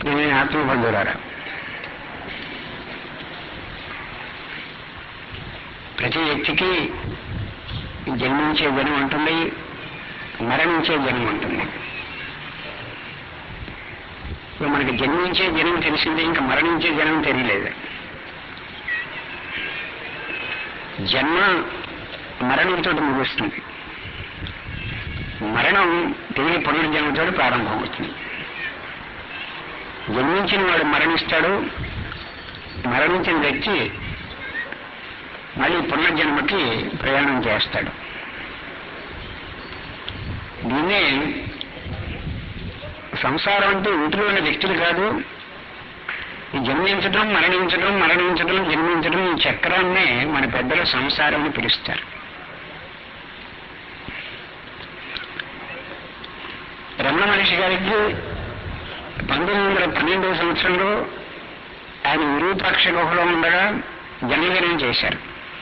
ఏమి ఆత్మబంధురారా ప్రతి వ్యక్తికి జన్మించే జనం ఉంటుంది మరణించే జనం ఉంటుంది ఇప్పుడు మనకి జన్మించే జనం తెలిసిందే ఇంకా మరణించే జనం తెలియలేదు జన్మ మరణంతో ముగుస్తుంది మరణం తిరిగి పునర్జన్మతో ప్రారంభమవుతుంది జన్మించిన వాడు మరణిస్తాడు మరణించిన వ్యక్తి మళ్ళీ పునర్జన్మకి ప్రయాణం చేస్తాడు దీన్నే సంసారం అంటే ఇంటిలో ఉన్న వ్యక్తులు కాదు ఈ జన్మించడం మరణించడం మరణించడం జన్మించడం ఈ చక్రాన్నే మన పెద్దల సంసారం అని పిలుస్తారు రమణ మహర్షి గారికి పంతొమ్మిది వందల పన్నెండవ సంవత్సరంలో ఆయన విరూపాక్ష గుహలో ఉండగా జన్మదినం చేశారు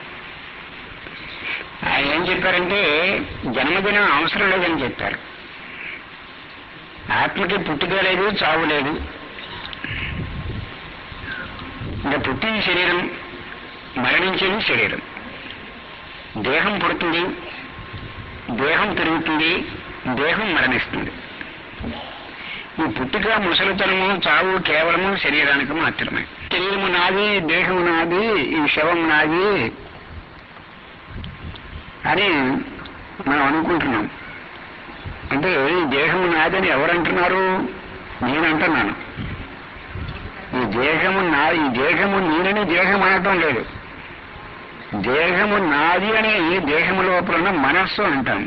ఆయన ఏం చెప్పారంటే జన్మదినం అవసరం లేదని చెప్పారు ఆత్మకి పుట్టుక లేదు చావు లేదు ఇంకా పుట్టిన శరీరం మరణించేది శరీరం దేహం పుడుతుంది దేహం పెరుగుతుంది దేహం మరణిస్తుంది ఈ పుట్టుక ముసలితనము చావు కేవలము శరీరానికి మాత్రమే శరీరము నాది దేహము నాది ఈ శవం నాది అని మనం అనుకుంటున్నాం అంటే ఈ దేహము నాదని ఎవరంటున్నారు నేనంటున్నాను ఈ దేహము నా ఈ దేహము నేనని దేహం అనటం లేదు దేహము నాది అని దేహము లోపల ఉన్న మనస్సు అంటాం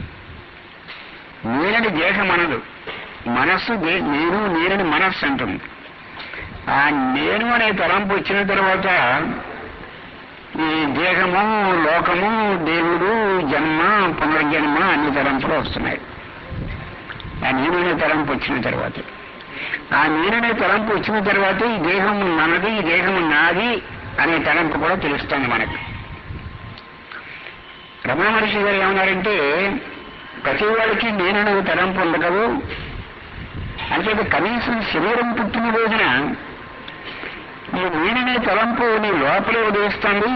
నేనని దేహం అనదు మనస్సు దే- నేను నేనని మనస్సు అంటుంది ఆ నేను అనే తలంపు వచ్చిన తర్వాత ఈ దేహము లోకము దేవుడు జన్మ పునర్జన్మ అన్ని తలంపులు వస్తున్నాయి ఆ నేననే తలంపు వచ్చిన తర్వాత ఆ నేననే తలంపు వచ్చిన తర్వాత ఈ దేహం మనది ఈ దేహం నాది అనే తలంపు కూడా తెలుస్తుంది మనకు రమణ మహర్షి గారు ఏమన్నారంటే ప్రతి వాడికి నేననే తలంపు ఉండదు అంటే కనీసం శరీరం పుట్టిన రోజున ఈ నేననే తలంపు నీ లోపలే ఉదయిస్తుంది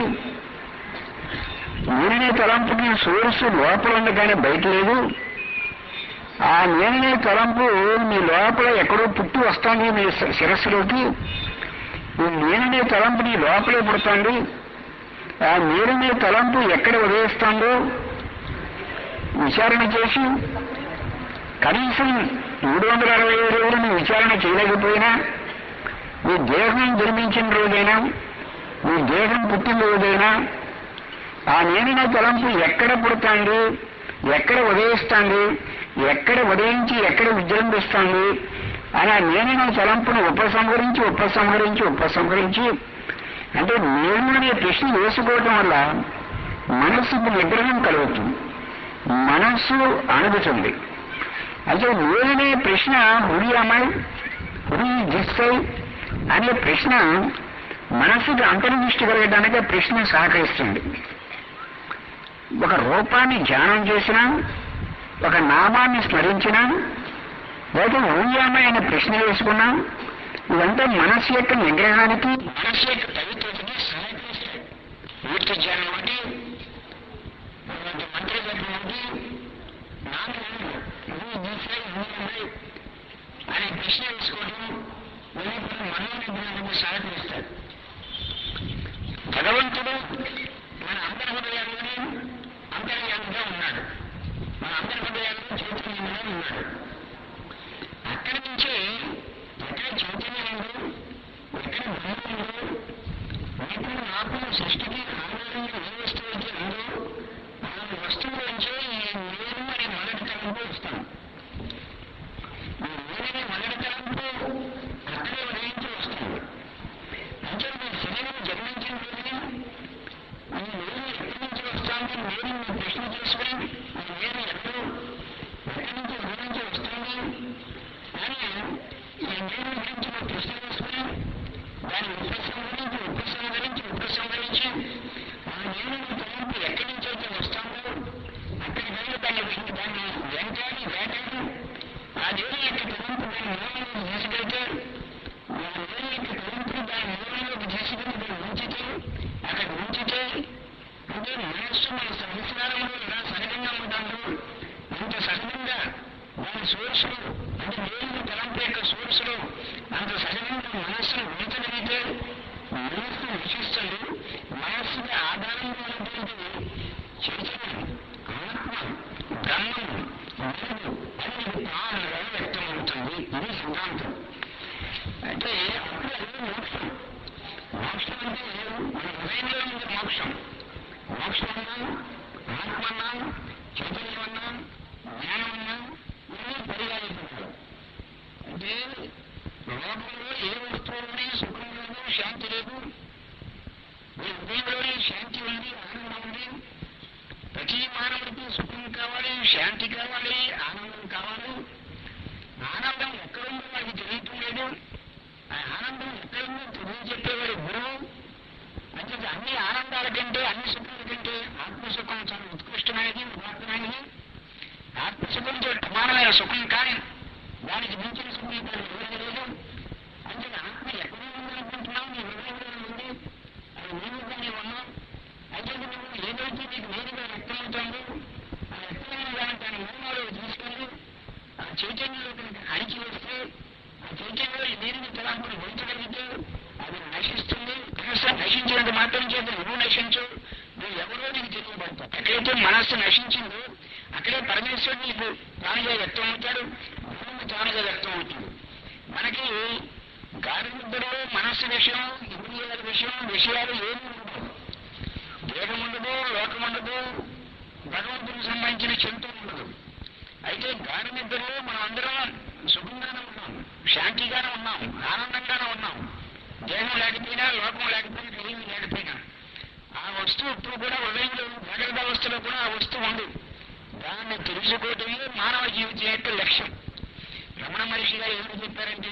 నేననే తలంపుకి సోర్స్ లోపల ఉండగానే బయట లేదు ఆ నేననే తలంపు మీ లోపల ఎక్కడో పుట్టి వస్తుంది మీ శ- శిరస్సులోకి ఈ నేననే తలంపు నీ లోపలే పుడుతుంది ఆ నేననే తలంపు ఎక్కడ ఉదయిస్తుందో విచారణ చేసి కనీసం మూడు వందల అరవై ఐదు రోజులు నువ్వు విచారణ చేయలేకపోయినా నీ దేహం జన్మించిన రోజైనా నీ దేహం పుట్టిన రోజైనా ఆ నేననే తలంపు ఎక్కడ పుడుతుంది ఎక్కడ ఉదయిస్తుంది ఎక్కడ ఉదయించి ఎక్కడ విజృంభిస్తుంది అని ఆ నేననే తలంపును ఉపసంహరించి ఉపసంహరించి ఉపసంహరించి అంటే నేను అనే ప్రశ్న వేసుకోవటం వల్ల మనస్సుకు నిగ్రహం కలుగుతుంది మనస్సు అణుగుతుంది అయితే నేననే ప్రశ్న హురి అమల్ హురి జిస్సై అనే ప్రశ్న మనస్సుకి అంతర్దృష్టి కలగడానికి ఆ ప్రశ్న సహకరిస్తుంది ఒక రూపాన్ని ధ్యానం చేసినా ఒక నామాన్ని స్మరించినా లేదా ఊయామ అనే ప్రశ్న వేసుకున్నా ఇదంతా మనస్సు యొక్క నిగ్రహానికి మనస్సు యొక్క పవిత్రతకి సహకరిస్తాయి మూర్తి ధ్యానం అంటే మంత్రజపం అంటే నామం హూ దీసై హూ అనే ప్రశ్న వేసుకోవడం వివేకులు మనోనిగ్రహానికి సహకరిస్తాడు భగవంతుడు మన అందరి హృదయాల్లోనే అంతర్యాలుగా ఉన్నాడు మన అందరి హృదయాల్లో చైతన్యంగా ఉన్నాడు అక్కడి నుంచే ఎక్కడ చైతన్యం ఉందో ఎక్కడ బ్రహ్మ ఉందో నీకు నాకు సృష్టికి ఆధారంగా ఏ వస్తువు అయితే ఉందో ఆ వస్తువు నుంచే ఈ నేను అనే మొదటి తలంపు వస్తాను ఈ నేననే మొదటి తలంపు అక్కడే ఉదయించి వస్తుంది అంటే మనస్సును ఉంచగలిగితే మనస్సు నశిస్తుంది మనస్సుకి ఆధారంగా ఉన్నటువంటి చైతన్యం ఆత్మ బ్రహ్మం వెలుగు అనేది తానుగా వ్యక్తమవుతుంది ఇది సిద్ధాంతం అంటే అప్పుడు అది మోక్షం మోక్షం అంటే మన హృదయంలో ఉంది మోక్షం మోక్షం అన్నాం ఆత్మ అన్నాం చైతన్యం అన్నాం జ్ఞానం అన్నాం ఇవన్నీ పర్యాలించాలి అంటే లోకంలో ఏ వస్తువులోనే సుఖం లేదు శాంతి లేదు మీ హృదయంలోనే శాంతి ఉంది ఆనందం ఉంది ప్రతి మానవుడికి సుఖం కావాలి శాంతి కావాలి ఆనందం కావాలి ఆనందం ఎక్కడుందో మనకి తెలియటం లేదు ఆ ఆనందం ఎక్కడుందో తెలియజెప్పేవాడు గురువు అంటే అన్ని ఆనందాల కంటే అన్ని సుఖాల కంటే ఆత్మసుఖం చాలా ఉత్కృష్టమైనది ఉదాత్తమైనది ఆత్మసుఖంతో సమానమైన సుఖం కానీ దానికి మించిన సుఖం ఇక్కడ ఏమీ లేదు అంటే ఆత్మ ఎక్కడ ఉందనుకుంటున్నావు నీ హృదయంలో ఉంది అది నీవుగానే ఉన్నావు అయితే నువ్వు ఏదైతే నీకు నేరుగా వ్యక్తమవుతుందో ఆ వ్యక్తమైన దాన్ని దాని మూలంలో తీసుకెళ్ళి ఆ చైతన్యంలో కనుక అడిచి వస్తే ఆ చైతన్యంలో నేరుగా తలాంపులు ఉంచగలిగితే అది నశిస్తుంది మనస్సు నశించినంత మాత్రం చేత నువ్వు నశించు నువ్వు ఎవరో నీకు తెలియబడతావు ఎక్కడైతే మనస్సు నశించిందో అక్కడే పరమేశ్వరుడు నీకు తానుగా వ్యక్తం అవుతాడు భూమి తానుగా వ్యక్తం అవుతుంది మనకి గాఢనిద్రలో మనస్సు విషయం ఇంద్రియాల విషయం విషయాలు ఏమీ ఉండవు దేహం ఉండదు లోకం ఉండదు భగవంతునికి సంబంధించిన చింత ఉండదు అయితే గాఢ నిద్రలో మనం అందరం సుఖంగానే ఉన్నాం శాంతిగానే ఉన్నాం ఆనందంగానే ఉన్నాం దేహం లేకపోయినా లోకం లేకపోయినా ఏమీ లేకపోయినా ఆ వస్తువు ఇప్పుడు కూడా హృదయంలో జాగ్రత్త అవస్థలో కూడా ఆ వస్తువు ఉంది దాన్ని తెలుసుకోవటమే మానవ జీవితం యొక్క లక్ష్యం రమణ మహర్షి గారు ఏమిటి చెప్పారంటే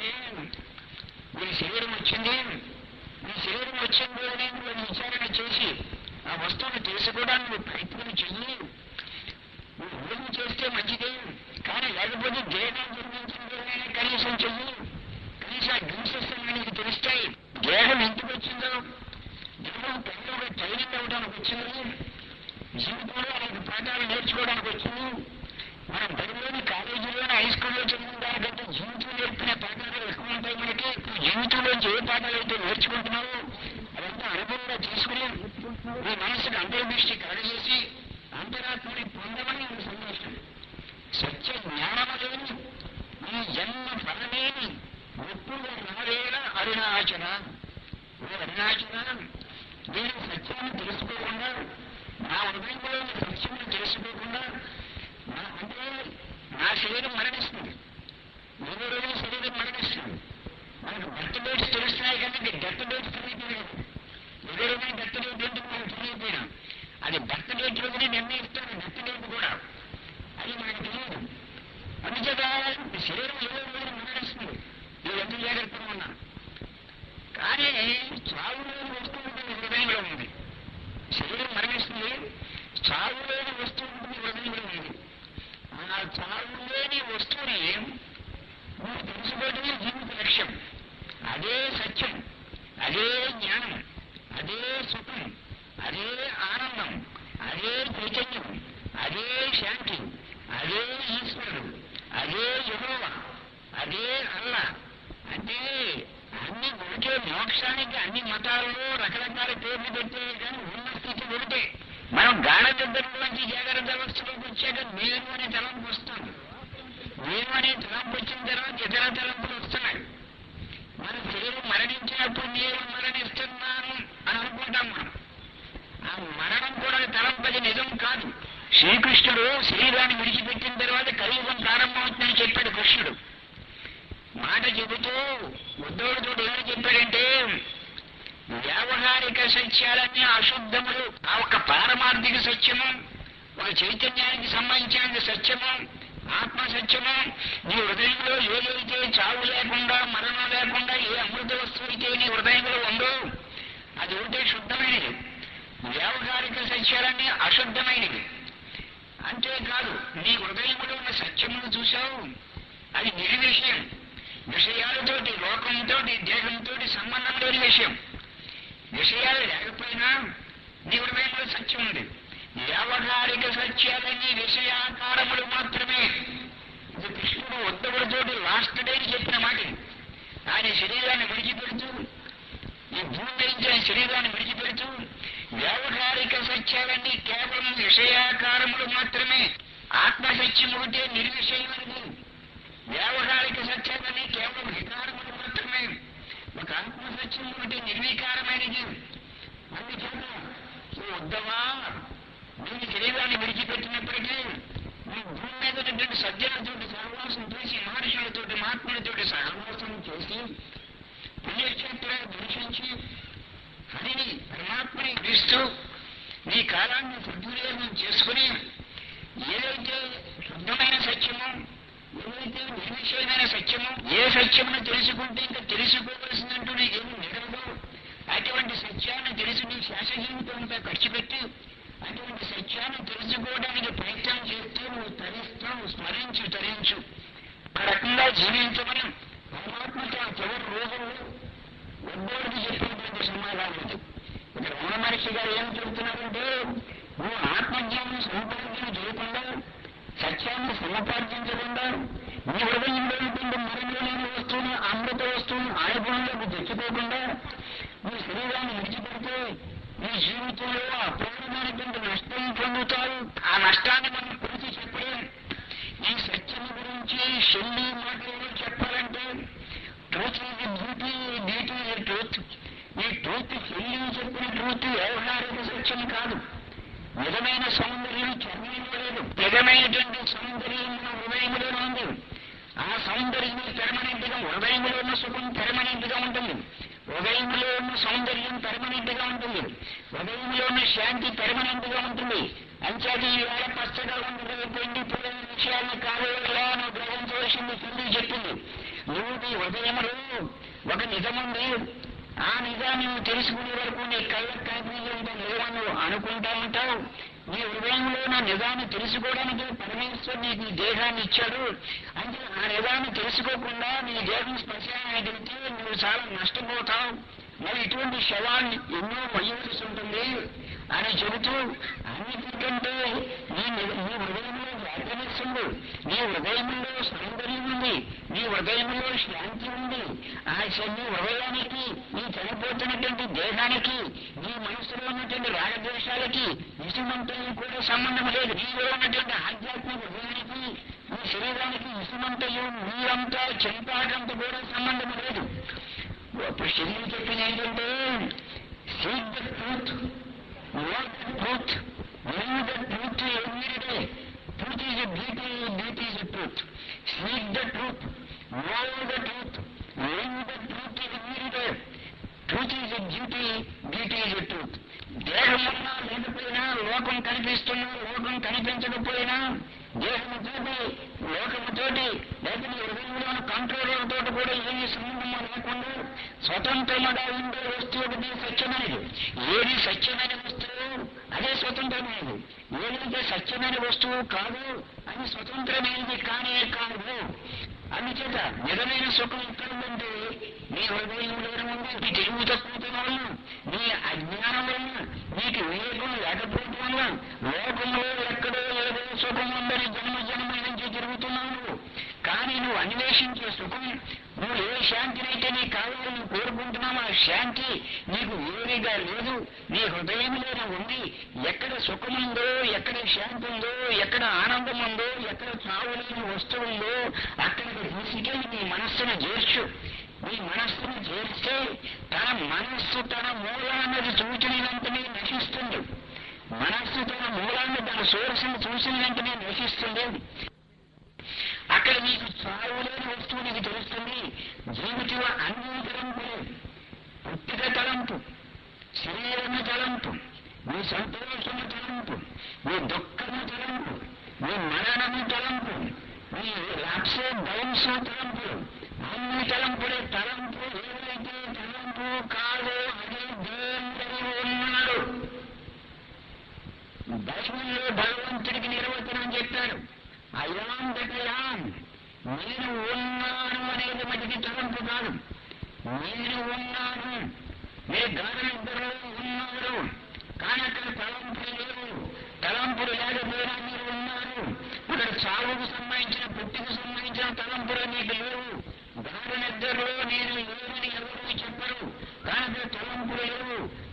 మీ శరీరం వచ్చింది మీ శరీరం వచ్చింది అని నువ్వు విచారణ చేసి ఆ వస్తువును తెలుసుకోవడానికి నువ్వు ప్రయత్నం చెయ్యి నువ్వు ఊరిని చేస్తే మంచిదే కానీ లేకపోతే దేహం జన్మించింది కనీసం చెయ్యి కనీసం ఆ గిన్సెస్ నీకు తెలుస్తాయి దేహం ఎందుకు వచ్చిందో దేహం పెద్దగా ట్రైనింగ్ అవడానికి వచ్చింది జీవితంలో అనేక పాఠాలు నేర్చుకోవడానికి వచ్చింది మనం బడిలోని కాలేజీలోని హై స్కూల్లో చదివిన దానికంటే జీవితం నేర్పిన పాఠాలు ఎక్కువ ఉంటాయి మనకి ఇప్పుడు జీవితంలోంచి ఏ పాఠాలు అయితే నేర్చుకుంటున్నావో అదంతా అనుభవంగా తీసుకుని మీ మనసుకు అంతర్దృష్టి కలగజేసి అంతరాత్మని పొందమని ఈ సందేశం సత్య జ్ఞానమలేని ఈ జన్మ ఫలమేని ఒప్పుగా నావేళ అరుణాచన ఓ అరుణాచన నేను సత్యాన్ని తెలుసుకోకుండా నా హృదయంలోని సత్యాన్ని తెలుసుకోకుండా నా- అంటే నా శరీరం మరణిస్తుంది ఏదో రోజు శరీరం మరణిస్తుంది మనకు బర్త్ డేట్స్ తెలుస్తున్నాయి కానీ డెత్ డేట్స్ తెలియదు ఏదో రోజు డెత్ డేట్ ఏంటో మనకు తెలియకపోయినా అది బర్త్ డేట్ రోజునే నిర్ణయిస్తాను డెత్ డేట్ కూడా అది మనకు తెలియదు అందుచేత శరీరం ఏదో రోజు మరణిస్తుంది నేను ఎంత జాగ్రత్తగా ఉన్నా కానీ చావు లేని వస్తువు ఉంటుంది హృదయంలో ఉంది శరీరం మరణిస్తుంది చావు లేని వస్తువు ఉంటుంది హృదయంలో ఉంది ఆ చావు లేని వస్తువుని నువ్వు తెలుసుకోవడమే జీవిత లక్ష్యం అదే సత్యం అదే జ్ఞానం అదే సుఖం అదే ఆనందం అదే చైతన్యం అదే శాంతి అదే ఈశ్వరుడు అదే యహోవ అదే అల్లా అంటే అన్ని ఒకటే మోక్షానికి అన్ని మతాల్లో రకరకాల పేర్లు పెట్టే కానీ ఉన్న స్థితి ఒకటే మనం గాఢ నిద్రలోంచి జాగ్రత్త అవస్థలోకి వచ్చాక నేను అనే తలంపు వస్తాను నేను అనే తలంపు వచ్చిన తర్వాత ఇతర తలంపులు వస్తున్నాయి మన శరీరం మరణించినప్పుడు నేను మరణిస్తున్నాను అని అనుకుంటాం మనం ఆ మరణం కూడా తలంపది నిజం కాదు శ్రీకృష్ణుడు శరీరాన్ని విడిచిపెట్టిన తర్వాత కలియుగం ప్రారంభమవుతుందని చెప్పాడు కృష్ణుడు మాట చెబుతూ ఉద్ధవుడితో ఏమని చెప్పాడంటే వ్యావహారిక సత్యాలన్నీ అశుద్ధములు ఆ ఒక పారమార్థిక సత్యము ఒక చైతన్యానికి సంబంధించిన సత్యము ఆత్మ సత్యము నీ హృదయంలో ఏదైతే చావు లేకుండా మరణం లేకుండా ఏ అమృత వస్తువు అయితే నీ హృదయంలో ఉందో అది ఉంటే శుద్ధమైనది వ్యావహారిక సత్యాలన్నీ అశుద్ధమైనవి అంతేకాదు నీ హృదయంలో ఉన్న సత్యమును చూశావు అది నిర్విషయం విషయాలతోటి లోకంతో దేహంతో సంబంధం లేని విషయం విషయాలు లేకపోయినా నీ హృదయంలో సత్యం ఉంది వ్యావహారిక సత్యాలన్నీ విషయాకారములు మాత్రమే ఇది కృష్ణుడు ఉద్ధవుడితోటి లాస్ట్ డే చెప్పిన మాట ఇది. ఆయన శరీరాన్ని విడిచిపెట్టి శరీరాన్ని విడిచిపెడుతూ వ్యావహారిక సత్యాలన్నీ కేవలం విషయాకారములు మాత్రమే ఆత్మ సత్యం ఒకటే నిర్విషయమైనది వ్యావహారిక సత్యాలన్నీ కేవలం వికారములు మాత్రమే ఒక ఆత్మ సత్యం ఒకటి నిర్వికారమైనది అందుచేత ఓ ఉద్దమా నేను శరీరాన్ని విడిచిపెట్టినప్పటికీ నీ భూమి మీద ఉన్నటువంటి సజ్జలతోటి సహవాసం చేసి మహర్షులతోటి మహాత్ములతోటి సహవాసం చేసి పుణ్యక్షేత్రాన్ని దర్శించి హరిని పరమాత్మని పిలుస్తూ నీ కాలాన్ని సద్వినియోగం చేసుకుని ఏదైతే శుద్ధమైన సత్యమో ఏదైతే నిర్విషయమైన సత్యమో ఏ సత్యమును తెలుసుకుంటే ఇంకా తెలుసుకోవలసిందంటూ నీకేమి మిగలదు అటువంటి సత్యాన్ని తెలిసి నీ శాస జీవితం అంతా ఖర్చు పెట్టి అటువంటి సత్యాన్ని తెలుసుకోవడానికి ప్రయత్నం చేస్తూ నువ్వు తరిస్తావు స్మరించు తరించు ఆ రకంగా జీవించమని పరమాత్మ తన చివరి రోజుల్లో ఉద్దోడికి చెప్పినటువంటి సమాధానం ఇది ఇక్కడ రమణ మహర్షి గారు ఏం చెబుతున్నారంటే నువ్వు ఆత్మజ్ఞానం సముపార్జన చేయకుండా సత్యాన్ని సముపార్జించకుండా నీ హృదయంలో ఉన్నటువంటి మరణంలో లేని వస్తువును అమృత వస్తువును ఆయుధంలోకి తెచ్చుకోకుండా నీ శరీరాన్ని విడిచిపెడితే నీ జీవితంలో అపూర్వమైనటువంటి నష్టం పొందుతారు ఆ నష్టాన్ని మనం పూర్తి చెప్పలేం ఈ సత్యం గురించి షెల్లి మాటల్లో చెప్పాలంటే truth is beauty beauty is truth ఈ ట్రూత్ షెల్లి చెప్పిన ట్రూత్ వ్యవహారిక సత్యం కాదు నిజమైన సౌందర్యం చర్మంలో లేదు నిజమైనటువంటి సౌందర్యం మన హృదయంలోనే ఉంది ఆ సౌందర్యం పెర్మనెంట్ గా హృదయంలో ఉన్న సుఖం పెర్మనెంట్ గా ఉంటుంది హృదయంలో ఉన్న సౌందర్యం పెర్మనెంట్ గా ఉంటుంది హృదయంలో ఉన్న శాంతి పెర్మనెంట్ గా ఉంటుంది అంచేత ఈ వేళ పచ్చగా ఉంటుంది ఎండిపోయిన విషయాన్ని కావేలా నువ్వు గ్రహించవలసింది కింది చెప్పింది నువ్వు నీ హృదయంలో ఒక నిజముంది ఆ నిజాన్ని నువ్వు తెలుసుకునే వరకు నీ కళ్ళకు కనిపించేంత నిజం నువ్వు అనుకుంటా ఉంటావు నీ హృదయంలో నా నిజాన్ని తెలుసుకోవడానికి పరమేశ్వరు నీకు ఈ దేహాన్ని ఇచ్చాడు అంటే ఆ నిజాన్ని తెలుసుకోకుండా నీ దేహం స్పర్శాన్ని వెళ్తే నువ్వు చాలా నష్టపోతావు మరి ఇటువంటి శవాన్ని ఎన్నో మొయ్యవలసి ఉంటుంది అని చెబుతూ అన్నిటికంటే నీ ని- నీ హృదయంలో హ్యాపీనెస్ ఉంది నీ హృదయంలో సౌందర్యం ఉంది నీ హృదయంలో శాంతి ఉంది ఆ శ- నీ హృదయానికి నీ చనిపోతున్నటువంటి దేహానికి నీ మనసులో ఉన్నటువంటి రాగద్వేషాలకి ఇసుమంతో కూడా సంబంధం లేదు నీలో ఉన్నటువంటి ఆధ్యాత్మిక హృదయానికి నీ శరీరానికి ఇసుమంతయు నీరంతా చెంపాటంతో కూడా సంబంధం లేదు అప్పుడు శరీరం చెప్పింది ఏంటంటే seek the truth what the truth leave the truth every day truth is a beauty beauty is a truth seek the truth know the truth leave the truth every day truth is a beauty beauty is a truth దేహం ఉన్నా లేకపోయినా లోకం కనిపిస్తున్నా లోకం కనిపించకపోయినా దేహముతోటి లోకముతోటి లేకపోతే హృదయంలోని controller తోటి కూడా ఏమి సంబంధం లేకుండా స్వతంత్రముగా ఉండే వస్తువు ఒకటి సత్యమైనది ఏది సత్యమైన వస్తువు అదే స్వతంత్రమైనది ఏదైతే సత్యమైన వస్తువు కాదు అది స్వతంత్రమైనది కానే కాదు అందుచేత నిజమైన సుఖం ఎక్కడ ఉందంటే నీ హృదయంలోనే ఉంది నీ తెలివి తక్కువతనం వల్ల నీ అజ్ఞానం వల్ల నీకు వివేకం లేకపోవడం వల్ల లోకంలో ఎక్కడో ఏదో సుఖం ఉందని జన్మ జన్మ నుంచి తిరుగుతున్నావు కానీ నువ్వు అన్వేషించే సుఖం నువ్వు ఏ శాంతినైతే నీకు కావాలని కోరుకుంటున్నావు ఆ శాంతి నీకు వేరేగా లేదు నీ హృదయంలోనే ఉంది ఎక్కడ సుఖముందో ఎక్కడ శాంతి ఉందో ఎక్కడ ఆనందం ఉందో ఎక్కడ చావులేని వస్తువు ఉందో అక్కడికి తీసుకెళ్ళి నీ మనస్సును చేర్చు నీ మనస్సును చేర్స్తే తన మనస్సు తన మూలాన్నది చూచిన వెంటనే నశిస్తుంది మనస్సు తన మూలాన్ని తన సోర్సును చూసిన వెంటనే నశిస్తుంది అక్కడ నీకు చావు లేని వస్తువు నీకు తెలుస్తుంది జీవితంలో అన్ని తలంపులు పుట్టిక తలంపు శరీరము తలంపు నీ సంతోషము తలంపు నీ దుఃఖము తలంపు నీ మరణము తలంపు నీ లాప్స్ డౌన్స్ తలంపులు అన్ని తలంపులే తలంపు ఏదైతే తలంపు కాదో అదే దేవుడు ఉన్నాడు బైబిల్లో భగవంతుడికి నిర్వచనం చెప్పాడు అయాం దటయాం నేను ఉన్నాను అనేది మటుకి తలంపు కాదు నేను ఉన్నాను మీరు గాఢనిద్దరు ఉన్నారు కానీ అక్కడ తలంపులు లేవు తలంపులు లేకపోయినా మీరు ఉన్నారు ఇక్కడ చావుకు సంబంధించిన పుట్టికి సంబంధించిన తలంపులు మీకు లేవు గాఢనిద్దరిలో నేను లేవని ఎవరు చెప్పరు కానీ అక్కడ తలంపులు లేవు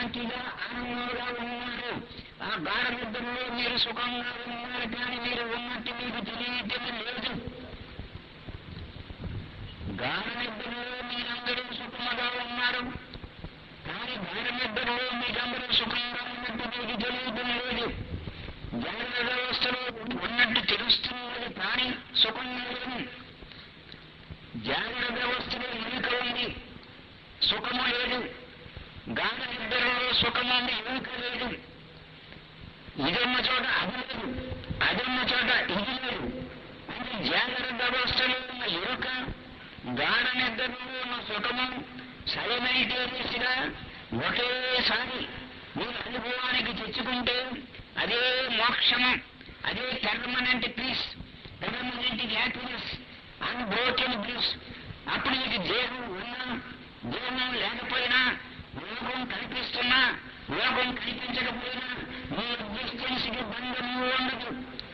శాంతిగా ఆనందంగా ఉన్నారు ఆ గాఢ నిద్రలో మీరు సుఖంగా ఉన్నారు కానీ మీరు ఉన్నట్టు మీకు తెలియటం లేదు గాఢ నిద్రలో మీరందరూ సుఖముగా ఉన్నారు కానీ గాఢ నిద్రలో మీకందరూ సుఖంగా ఉన్నట్టు మీకు తెలియటం లేదు జాగ్రత్త వ్యవస్థలో ఉన్నట్టు తెలుస్తున్నది కానీ సుఖంగా లేదు జాగ్రత్త వ్యవస్థలో ఎన్నిక ఉంది సుఖము లేదు గాఢ నిద్రలో సుఖము ఉంది ఎన్నిక లేదు ఇదన్న చోట అది లేదు అదన్న చోట ఇది లేదు అంటే జాగ్రత్త వ్యవస్థలో ఉన్న ఎరుక గాఢ నిద్రలో ఉన్న సుఖము సైమైటేరియస్ గా ఒకేసారి మీరు అనుభవానికి తెచ్చుకుంటే అదే మోక్షము అదే permanent peace permanent happiness unbroken bliss అప్పుడు నీకు దేహం ఉన్నా దేహం లేకపోయినా లోకం కనిపిస్తున్నా లోకం కనిపించకపోయినా నీ ఎగ్జిస్టెన్స్ కి బంధము ఉండదు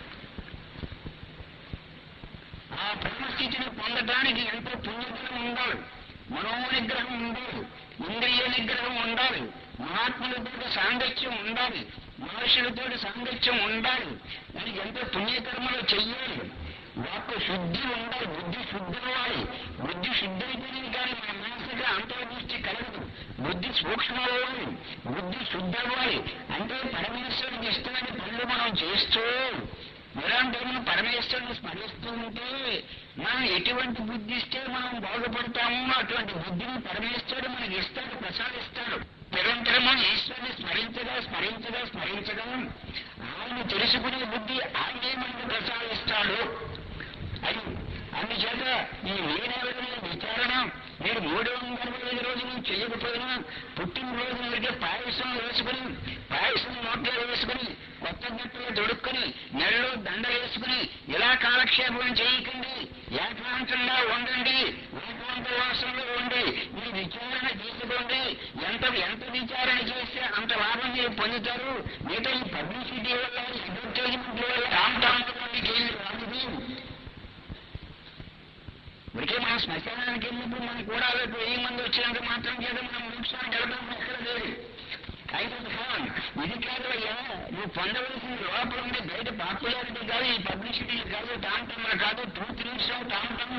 ఆ బ్రహ్మస్థితిని పొందడానికి ఎంతో పుణ్యఫలం ఉండాలి మనోనిగ్రహం ఉండాలి ఇంద్రియ నిగ్రహం ఉండాలి మహాత్ములతో సాంగత్యం ఉండాలి మహర్షులతో సాంగత్యం ఉండాలి దానికి ఎంతో పుణ్యకర్మలు చెయ్యాలి వాక్కు శుద్ధి ఉండాలి బుద్ధి శుద్ధి అవ్వాలి బుద్ధి శుద్ధి అయితేనే కానీ మన మనసుగా అంతర్దృష్టి కలగదు బుద్ధి సూక్ష్మం అవ్వాలి బుద్ధి శుద్ధి అవ్వాలి అంటే పరమేశ్వరుడికి ఇష్టమైన పనులు మనం చేస్తూ నిరంతరం పరమేశ్వరుని స్మరిస్తూ ఉంటే మనం ఎటువంటి బుద్ధి ఇస్తే మనం బాగుపడతాము అటువంటి బుద్ధిని పరమేశ్వరుడు మనకి ఇస్తాడు ప్రసాదిస్తాడు నిరంతరము ఈశ్వరుని స్మరించగా స్మరించగా స్మరించగా ఆయన తెలుసుకునే బుద్ధి ఆయనే మనకు ప్రసాదిస్తాడు అది అందుచేత ఈ నేనెవరిని విచారణ మీరు మూడు వందల అరవై ఐదు రోజులు చేయకపోయినా పుట్టినరోజు మీకే పాయసం వేసుకుని పాయసం నోట్లో వేసుకుని కొత్త బట్టలు తొడుక్కుని నెలలో దండ వేసుకుని ఇలా కాలక్షేపం చేయకండి ఏకాంతంగా ఉండండి ఏకాంత వాసనలో ఉండి మీ విచారణ తీసుకోండి ఎంత ఎంత విచారణ చేస్తే అంత లాభం మీరు పొందుతారు మిగతా ఈ పబ్లిసిటీ వల్ల అడ్వర్టైజ్మెంట్ వల్ల టామ్ టామ్ మీకు ఏమి రాదు ఇప్పటికే మనం శ్మశానానికి వెళ్ళినప్పుడు మనం కూడా రేపు వెయ్యి మంది వచ్చినంత మాత్రం చేత మనం మోక్షానికి వెళ్ళడం ఎక్కడ లేదు అయితే ఫోన్ ఇది కాదు అయ్యా నువ్వు పొందవలసిన లోపల ఉండే బయట పాపులారిటీ కాదు ఈ పబ్లిసిటీ కాదు టామ్ టమ్ కాదు ట్రూత్ నిమిషం టామ్ టమ్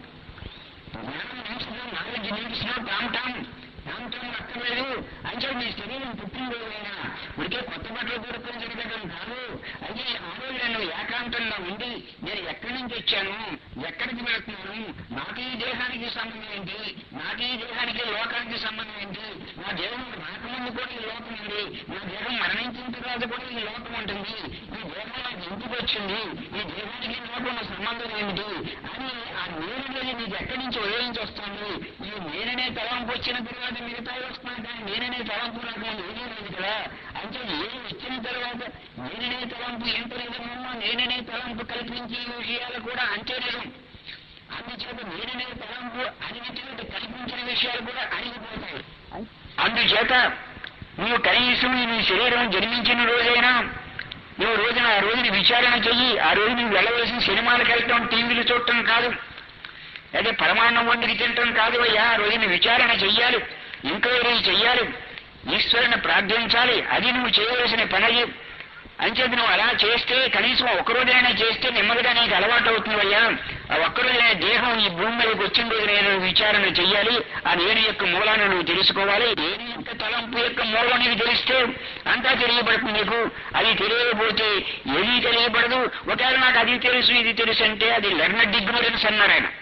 జ్ఞానం నిమిషం నాలెడ్జ్ నిమిషం టామ్ టమ్ టామ్ టమ్ అక్కర్లేదు అంటే మీ శరీరం పుట్టినరోజైనా ఉడికే కొత్త బట్టలు దొరుకుని జరగడం కాదు అయితే ఆ రోజు నేను ఏకాంతంగా ఉండి నేను ఎక్కడి నుంచి వచ్చాను ఎక్కడికి వెళ్తున్నాను నాకు ఈ దేహానికి సంబంధం ఏంటి నాకు ఈ దేహానికి లోకానికి సంబంధం ఏంటి నా దేహం రాకముందు కూడా ఈ లోకం ఉంది నా దేహం మరణించిన తర్వాత కూడా ఈ లోకం ఉంటుంది ఈ దేహం నాకు ఇంటికి వచ్చింది ఈ దేహానికి లోకం సంబంధం ఏమిటి అని ఆ నేను అనేది మీకు ఎక్కడి నుంచి ఉదయించి వస్తుంది ఈ నేననే తలంపు వచ్చిన తర్వాత మిగతా వస్తున్నాయి కానీ నేననే తలంపు నాకు ఏమీ లేదు కదా అంటే ఏం వచ్చిన తర్వాత నేననే తలంపు ఎంత నిజమో నేననే తలంపు కల్పించే విషయాలు కూడా అంతే నిజం అందుచేత నేననే తలంపు అనిగినటువంటి కల్పించిన విషయాలు కూడా అణిగిపోతాయి అందుచేత నువ్వు కనీసం నీ శరీరం జన్మించిన రోజైనా నువ్వు రోజున ఆ రోజుని విచారణ చెయ్యి ఆ రోజు నువ్వు వెళ్ళవలసిన సినిమాలకు వెళ్ళటం టీవీలు చూడటం కాదు అదే పరమాన్నం వండికి తినటం కాదు అయ్యా ఆ రోజుని విచారణ చెయ్యాలి ఎంక్వైరీ చెయ్యాలి ఈశ్వరుని ప్రార్థించాలి అది నువ్వు చేయవలసిన పని అంచేది నువ్వు అలా చేస్తే కనీసం ఒక్కరోజైనా చేస్తే నెమ్మదిగా నీకు అలవాటు అవుతుందయ్యా ఆ ఒక్కరోజైనా దేహం ఈ భూమి మీదకి వచ్చిన రోజు నేను విచారణ చెయ్యాలి ఆ నేను యొక్క మూలాన్ని నువ్వు తెలుసుకోవాలి దేని యొక్క తలంపు యొక్క మూలం నీకు తెలిస్తే అంతా తెలియబడుతుంది నీకు అది తెలియకపోతే ఏదీ తెలియబడదు ఒకవేళ నాకు అది తెలుసు ఇది తెలుసు అంటే అది లెర్నడ్ ఇగ్నోరెన్స్ అన్నారు ఆయన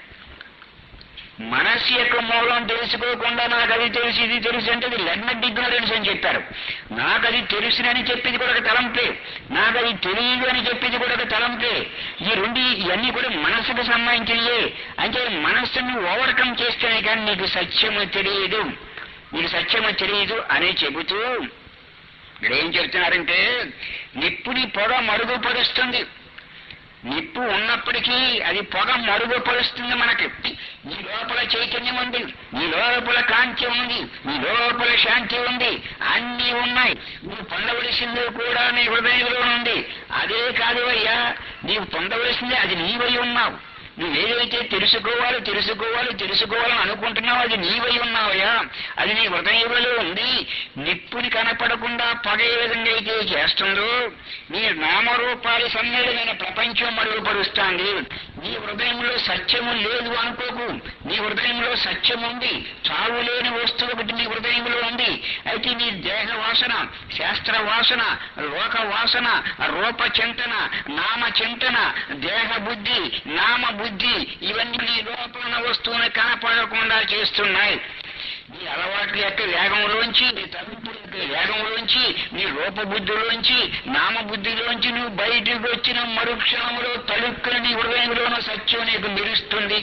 మనస్సు యొక్క మూలం తెలుసుకోకుండా నాకు అది తెలుసు ఇది తెలుసు అంటే అది లెర్నడ్ ఇగ్నోరెన్స్ అని చెప్పారు నాకు అది తెలుసునని చెప్పేది కూడా ఒక తలంపే నాకు అది తెలియదు అని చెప్పేది కూడా ఒక తలంపే ఈ రెండు ఇవన్నీ కూడా మనస్సుకు సంబంధించినయే అంటే మనస్సుని ఓవర్కమ్ చేస్తేనే కానీ నీకు సత్యము తెలియదు నీకు సత్యము తెలియదు అని చెబుతూ ఇక్కడ ఏం చెప్తున్నారంటే నిప్పుని పొగ మరుగుపరుస్తుంది నిప్పు ఉన్నప్పటికీ అది పొగ మరుగుపరుస్తుంది మనకి నీ లోపల చైతన్యం ఉంది నీ లోపల కాంతి ఉంది నీ లోపల శాంతి ఉంది అన్నీ ఉన్నాయి నువ్వు పొందవలసింది కూడా నీ హృదయంలో ఉంది అదే కాదు అయ్యా నీవు పొందవలసింది అది నీవై ఉన్నావు నువ్వేదైతే తెలుసుకోవాలి తెలుసుకోవాలి తెలుసుకోవాలని అనుకుంటున్నావు అది నీవై ఉన్నావయ్యా అది నీ హృదయంలో ఉంది నిప్పుని కనపడకుండా పగ ఏ విధంగా అయితే చేస్తుందో నీ నామరూపాల సమ్మేళమైన ప్రపంచం మరుగుపరుస్తాంది నీ హృదయంలో సత్యము లేదు అనుకోకు నీ హృదయంలో సత్యం ఉంది చావు లేని వస్తువు ఒకటి నీ హృదయంలో ఉంది అయితే నీ దేహ వాసన శాస్త్ర వాసన లోక వాసన రూప చింతన నామ చింతన దేహ బుద్ధి నామ బుద్ధి ఇవన్నీ నీ లోపల వస్తువుని కనపడకుండా చేస్తున్నాయి నీ అలవాట్ల యొక్క వేగంలోంచి నీ తలుపుల యొక్క వేగంలోంచి నీ రూపబుద్ధిలోంచి నామబుద్ధిలోంచి నువ్వు బయటికి వచ్చిన మరుక్షణంలో తలుక్కుని నీ హృదయంలో ఉన్న సత్యం నీకు మెరుస్తుంది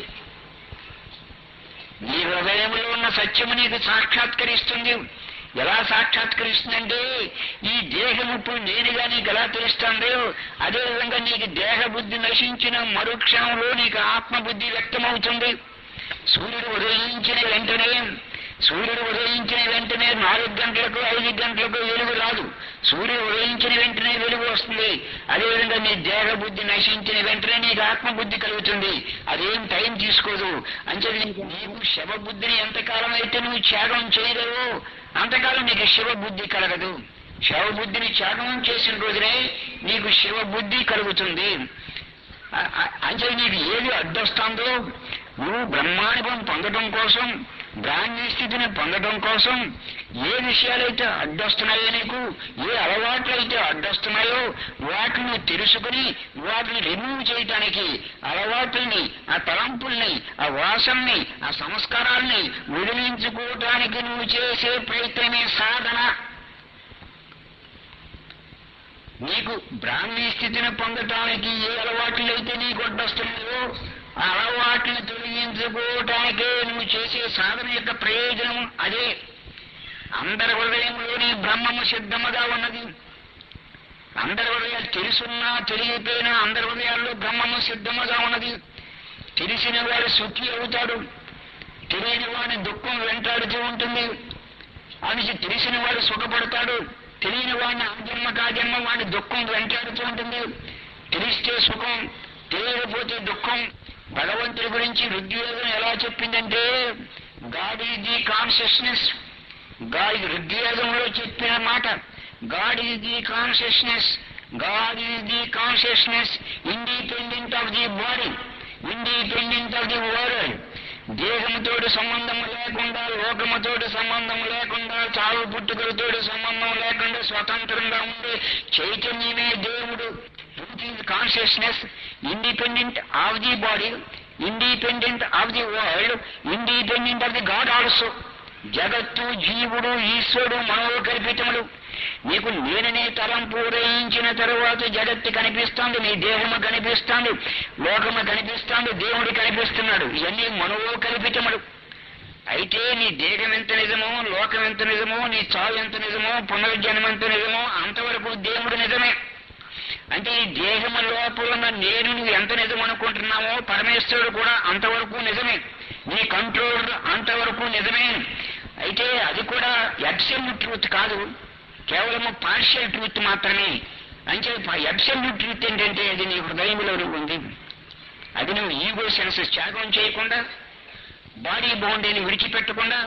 నీ హృదయంలో ఉన్న సత్యము నీకు సాక్షాత్కరిస్తుంది ఎలా సాక్షాత్కరిస్తుందంటే ఈ దేహం ఇప్పుడు నేనుగా నీకు ఎలా తెలుస్తుందో అదేవిధంగా నీకు దేహ బుద్ధి నశించిన మరుక్షణంలో నీకు ఆత్మబుద్ధి వ్యక్తమవుతుంది సూర్యుడు ఉదయించిన వెంటనే సూర్యుడు ఉదయించిన వెంటనే నాలుగు గంటలకు ఐదు గంటలకు వెలుగు రాదు సూర్యుడు ఉదయించిన వెంటనే వెలుగు వస్తుంది అదేవిధంగా నీ దేహ బుద్ధి నశించిన వెంటనే నీకు ఆత్మబుద్ధి కలుగుతుంది అదేం టైం తీసుకోదు అంటే నీకు నీకు శవ బుద్ధిని ఎంతకాలం అయితే నువ్వు త్యాగం చేయలేవో అంతకాలం నీకు శివ బుద్ధి కలగదు శవ బుద్ధిని త్యాగం చేసిన రోజునే నీకు శివ బుద్ధి కలుగుతుంది అ- అ- అంటే నీకు ఏది అడ్డొస్తుందో నువ్వు బ్రహ్మానుభవం పొందడం కోసం బ్రాహ్మీ స్థితిని పొందడం కోసం ఏ విషయాలైతే అడ్డొస్తున్నాయో నీకు ఏ అలవాట్లయితే అడ్డొస్తున్నాయో వాటిని తెలుసుకుని వాటిని రిమూవ్ చేయటానికి అలవాట్లని ఆ తలంపుల్ని ఆ వాసల్ని ఆ సంస్కారాల్ని వదిలించుకోవటానికి నువ్వు చేసే ప్రయత్నమే సాధన నీకు బ్రాహ్మీ స్థితిని పొందటానికి ఏ అలవాట్లు అయితే నీకు అడ్డొస్తున్నాయో ఆ అలవాట్లను తొలగించుకోవటానికే నువ్వు చేసే సాధన యొక్క ప్రయోజనం అదే అందరి హృదయంలోని బ్రహ్మము సిద్ధముగా ఉన్నది అందరి హృదయాలు తెలుసున్నా తెలియపోయినా అందరి హృదయాల్లో బ్రహ్మము సిద్ధముగా ఉన్నది తెలిసిన వాడు సుఖి అవుతాడు తెలియని వాడి దుఃఖం వెంటాడుతూ ఉంటుంది అని తెలిసిన వాడు సుఖపడతాడు తెలియని వాడిని ఆ జన్మ కా జన్మ వాడి దుఃఖం వెంటాడుతూ ఉంటుంది తెలిస్తే సుఖం తెలియకపోతే దుఃఖం భగవంతుడి గురించి ఋగ్వేదం ఎలా చెప్పిందంటే God is the consciousness God ఋగ్వేదంలో చెప్పిన మాట God is the consciousness God is the consciousness independent of the body independent of the world దేహముతోటి సంబంధం లేకుండా లోకముతోటి సంబంధం లేకుండా చావు పుట్టుకలతోటి సంబంధం లేకుండా స్వతంత్రంగా ఉండే చైతన్యమే దేవుడు consciousness independent of the body independent of the world independent of the God also జగత్తు జీవుడు ఈశ్వరుడు మనోకల్పితములు నీకు నేననే తలంపు ఉదయించిన తరువాత జగత్తు కనిపిస్తోంది నీ దేహము కనిపిస్తోంది లోకము కనిపిస్తోంది దేవుడు కనిపిస్తున్నాడు ఇవన్నీ మనోకల్పితములు అయితే నీ దేహం ఎంత నిజమో లోకం ఎంత నిజమో నీ చావు ఎంత నిజమో పునర్జన్మ ఎంత నిజమో అంతవరకు దేవుడు నిజమే అంటే ఈ దేహము లోపల ఉన్న నేను నువ్వు ఎంత నిజం అనుకుంటున్నామో పరమేశ్వరుడు కూడా అంతవరకు నిజమే నీ కంట్రోల్ అంతవరకు నిజమే అయితే అది కూడా అబ్సల్యూట్ ట్రూత్ కాదు కేవలము పార్షియల్ ట్రూత్ మాత్రమే అంటే అబ్సల్యూట్ ట్రూత్ ఏంటంటే అది నీ హృదయంలో ఉంది అది నువ్వు ఈగో సెన్సెస్ త్యాగం చేయకుండా బాడీ బౌండరీని విడిచిపెట్టకుండా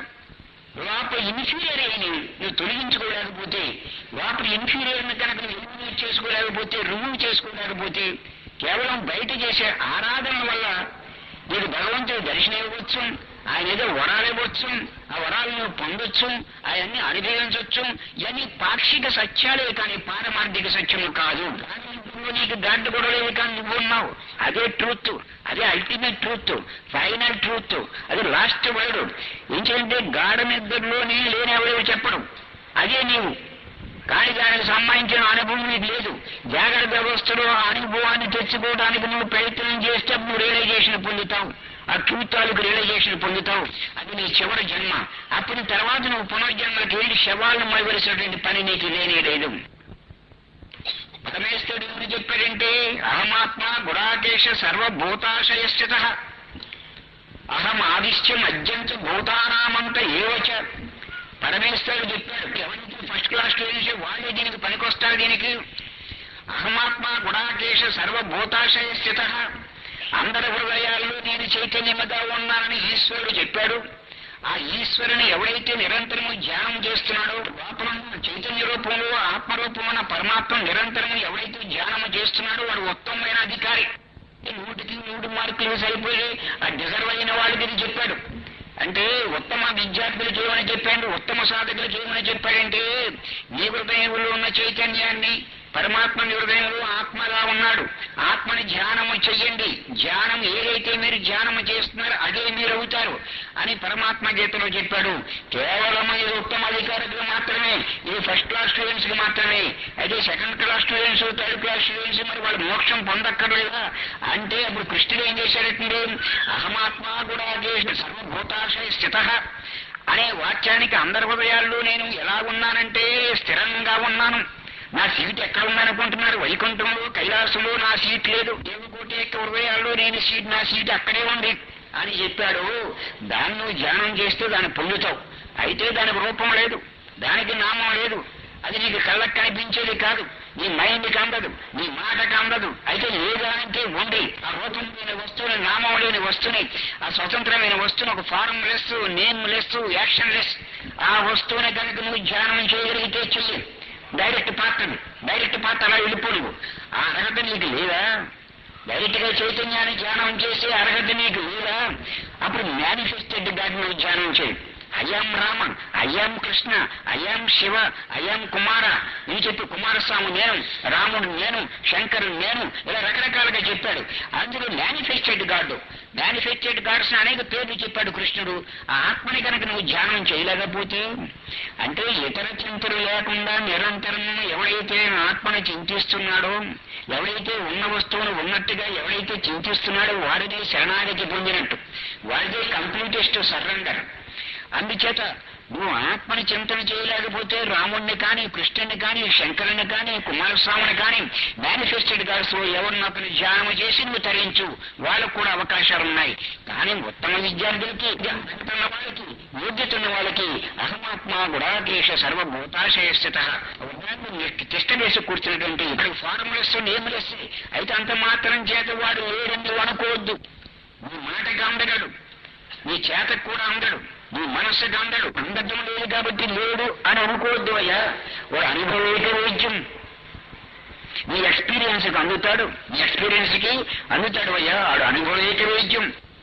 లోపల ఇన్ఫీరియర్ అయిన నువ్వు తొలగించుకోలేకపోతే లోపల ఇన్ఫీరియర్ కనుక నువ్వు ఎలిమినేట్ చేసుకోలేకపోతే రిమూవ్ చేసుకోలేకపోతే కేవలం బయట చేసే ఆరాధన వల్ల నీకు భగవంతుడు దర్శనం ఇవ్వచ్చు ఆయన ఏదో వరాలు ఇవ్వచ్చు ఆ వరాలు నువ్వు పొందొచ్చు అవన్నీ అనుభవించవచ్చు ఇవన్నీ పాక్షిక సత్యాలే కానీ పారమార్థిక సత్యము కాదు నువ్వు నీకు దాంట్లో కూడా లేదు కానీ నువ్వు ఉన్నావు అదే ట్రూత్ అదే అల్టిమేట్ ట్రూత్ ఫైనల్ ట్రూత్ అది లాస్ట్ వర్డ్ ఏంటంటే గాఢ నిద్రలోనే లేని ఎవరు చెప్పడం అదే నీవు కానీ దానికి సంబంధించిన అనుభవం నీకు లేదు జాగ్రత్త వ్యవస్థలో ఆ అనుభవాన్ని తెచ్చుకోవడానికి నువ్వు ప్రయత్నం చేస్తే నువ్వు రియలైజేషన్ పొందుతావు ఆ ట్రూత్ తాలూకు రియలైజేషన్ పొందుతావు అది నీ చివరి జన్మ అప్పుడు తర్వాత నువ్వు పునర్జన్మకి వెళ్ళి శవాలను మొదలసినటువంటి పని నీకు లేనే లేదు పరమేశ్వరుడు ఏమని చెప్పాడంటే అహమాత్మ గుడాకేశ సర్వభూతాశయస్థిత అహం ఆదిశ్యం అద్యంత భూతానామంత ఏవచ పరమేశ్వరుడు చెప్పాడు ఎవరైతే ఫస్ట్ క్లాస్ చేసి వాళ్ళే దీనికి పనికొస్తారు దీనికి అహమాత్మ గుడాకేశ సర్వభూతాశయ స్థిత అందరి హృదయాల్లో నేను చైతన్యముగా ఉన్నానని ఈశ్వరుడు చెప్పాడు ఆ ఈశ్వరుని ఎవడైతే నిరంతరము ధ్యానం చేస్తున్నాడో లోపల ఉన్న చైతన్య రూపంలో ఆత్మరూపమున్న పరమాత్మ నిరంతరము ఎవడైతే ధ్యానము చేస్తున్నాడో వాడు ఉత్తమమైన అధికారి నూటికి నూరు మార్కులు సరిపోయి ఆ డిజర్వ్ అయిన వాళ్ళకి ఇది చెప్పాడు అంటే ఉత్తమ విద్యార్థులు చేయమని చెప్పాడు ఉత్తమ సాధకులు చేయమని చెప్పాడంటే నీ హృదయంలో ఉన్న చైతన్యాన్ని పరమాత్మ నీ హృదయంలో ఆత్మగా ఉన్నాడు ఆత్మని ధ్యానము చెయ్యండి ధ్యానం ఏదైతే మీరు ధ్యానము చేస్తున్నారో అదే మీరు అవుతారు అని పరమాత్మ గీతలో చెప్పాడు కేవలం ఇది ఉత్తమ అధికారులకు మాత్రమే ఇది ఫస్ట్ క్లాస్ స్టూడెంట్స్ కి మాత్రమే అయితే second class students third class students మరి వాళ్ళు మోక్షం పొందక్కర్లేదా అంటే అప్పుడు కృష్ణుడు ఏం చేశాడంటే అహమాత్మ కూడా సర్వభూతాశయ స్థిత అనే వాక్యానికి అందరి హృదయాల్లో నేను ఎలా ఉన్నానంటే స్థిరంగా ఉన్నాను నా సీట్ ఎక్కడ ఉందనుకుంటున్నారు వైకుంఠంలో కైలాసంలో నా సీట్ లేదు దేవకోటి యొక్క హృదయాల్లో నేను సీట్ నా సీట్ అక్కడే ఉంది అని చెప్పాడు దాన్ని నువ్వు ధ్యానం చేస్తే దాన్ని పొందుతావు అయితే దానికి రూపం లేదు దానికి నామం లేదు అది నీకు కళ్ళకు కనిపించేది కాదు నీ మైండ్కి అందదు నీ మాటకు అందదు అయితే లేదా అంటే ఉండి ఆ రూపం లేని వస్తువుని నామం లేని వస్తువుని ఆ స్వతంత్రమైన వస్తువుని ఒక formless nameless actionless ఆ వస్తువుని కనుక నువ్వు ధ్యానం చేయగలిగితే చెయ్యి డైరెక్ట్ పాత్ర డైరెక్ట్ పాత్ర అలా వెళ్ళిపోడు ఆ అర్హత నీకు లేదా డైరెక్ట్ గా చైతన్యాన్ని ధ్యానం చేసే అర్హత నీకు లేదా అప్పుడు మేనిఫెస్టెడ్ గాడ్ నువ్వు ధ్యానం చేయి అయ్యాం రామ అయ్యాం కృష్ణ అయ్యాం శివ అయ్యాం కుమార అని చెప్పి కుమారస్వామి నేను రాముడు నేను శంకరుడు నేను ఇలా రకరకాలుగా చెప్పాడు అందులో మేనిఫెస్టెడ్ గాడ్ మేనిఫెస్టెడ్ గాడ్స్ అనేక పేర్లు చెప్పాడు కృష్ణుడు ఆ ఆత్మని కనుక నువ్వు ధ్యానం చేయలేకపోతే అంటే ఇతర చింతలు లేకుండా నిరంతరం ఎవడైతే ఆత్మని చింతిస్తున్నాడో ఎవడైతే ఉన్న వస్తువును ఉన్నట్టుగా ఎవడైతే చింతిస్తున్నాడో వాడిదే శరణాగతి పొందినట్టు వాడిదే కంప్లీటెస్ట్ సరెండర్ అందుచేత నువ్వు ఆత్మని చింతన చేయలేకపోతే రాముణ్ణి కానీ కృష్ణుని కానీ శంకరుని కానీ కుమారస్వామిని కానీ మేనిఫెస్టెడ్ గాడ్స్ ఎవరిని అతను ధ్యానం చేసి నువ్వు తరించు వాళ్ళకు కూడా అవకాశాలు ఉన్నాయి కానీ ఉత్తమ విద్యార్థులకి అర్హత ఉన్న వాళ్ళకి యోగ్యత ఉన్న వాళ్ళకి అహమాత్మ గుడాకేశ సర్వభూతాశయ స్థిత తిష్ట వేసి కూర్చున్నటువంటి ఇక్కడ ఫార్ములెస్ నేములెస్ అయితే అంత మాత్రం చేత వాడు లేడని అనుకోవద్దు నీ మాటకి అందగడు నీ చేతకు కూడా అందడు నీ మనస్సుకు అందడు అందడం లేదు కాబట్టి లేడు అని అనుకోవద్దు అయ్యా వాడు అనుభవేక వైద్యం నీ ఎక్స్పీరియన్స్ కి అందుతాడు నీ ఎక్స్పీరియన్స్ కి అందుతాడు అయ్యా వాడు అనుభవేక వైద్యం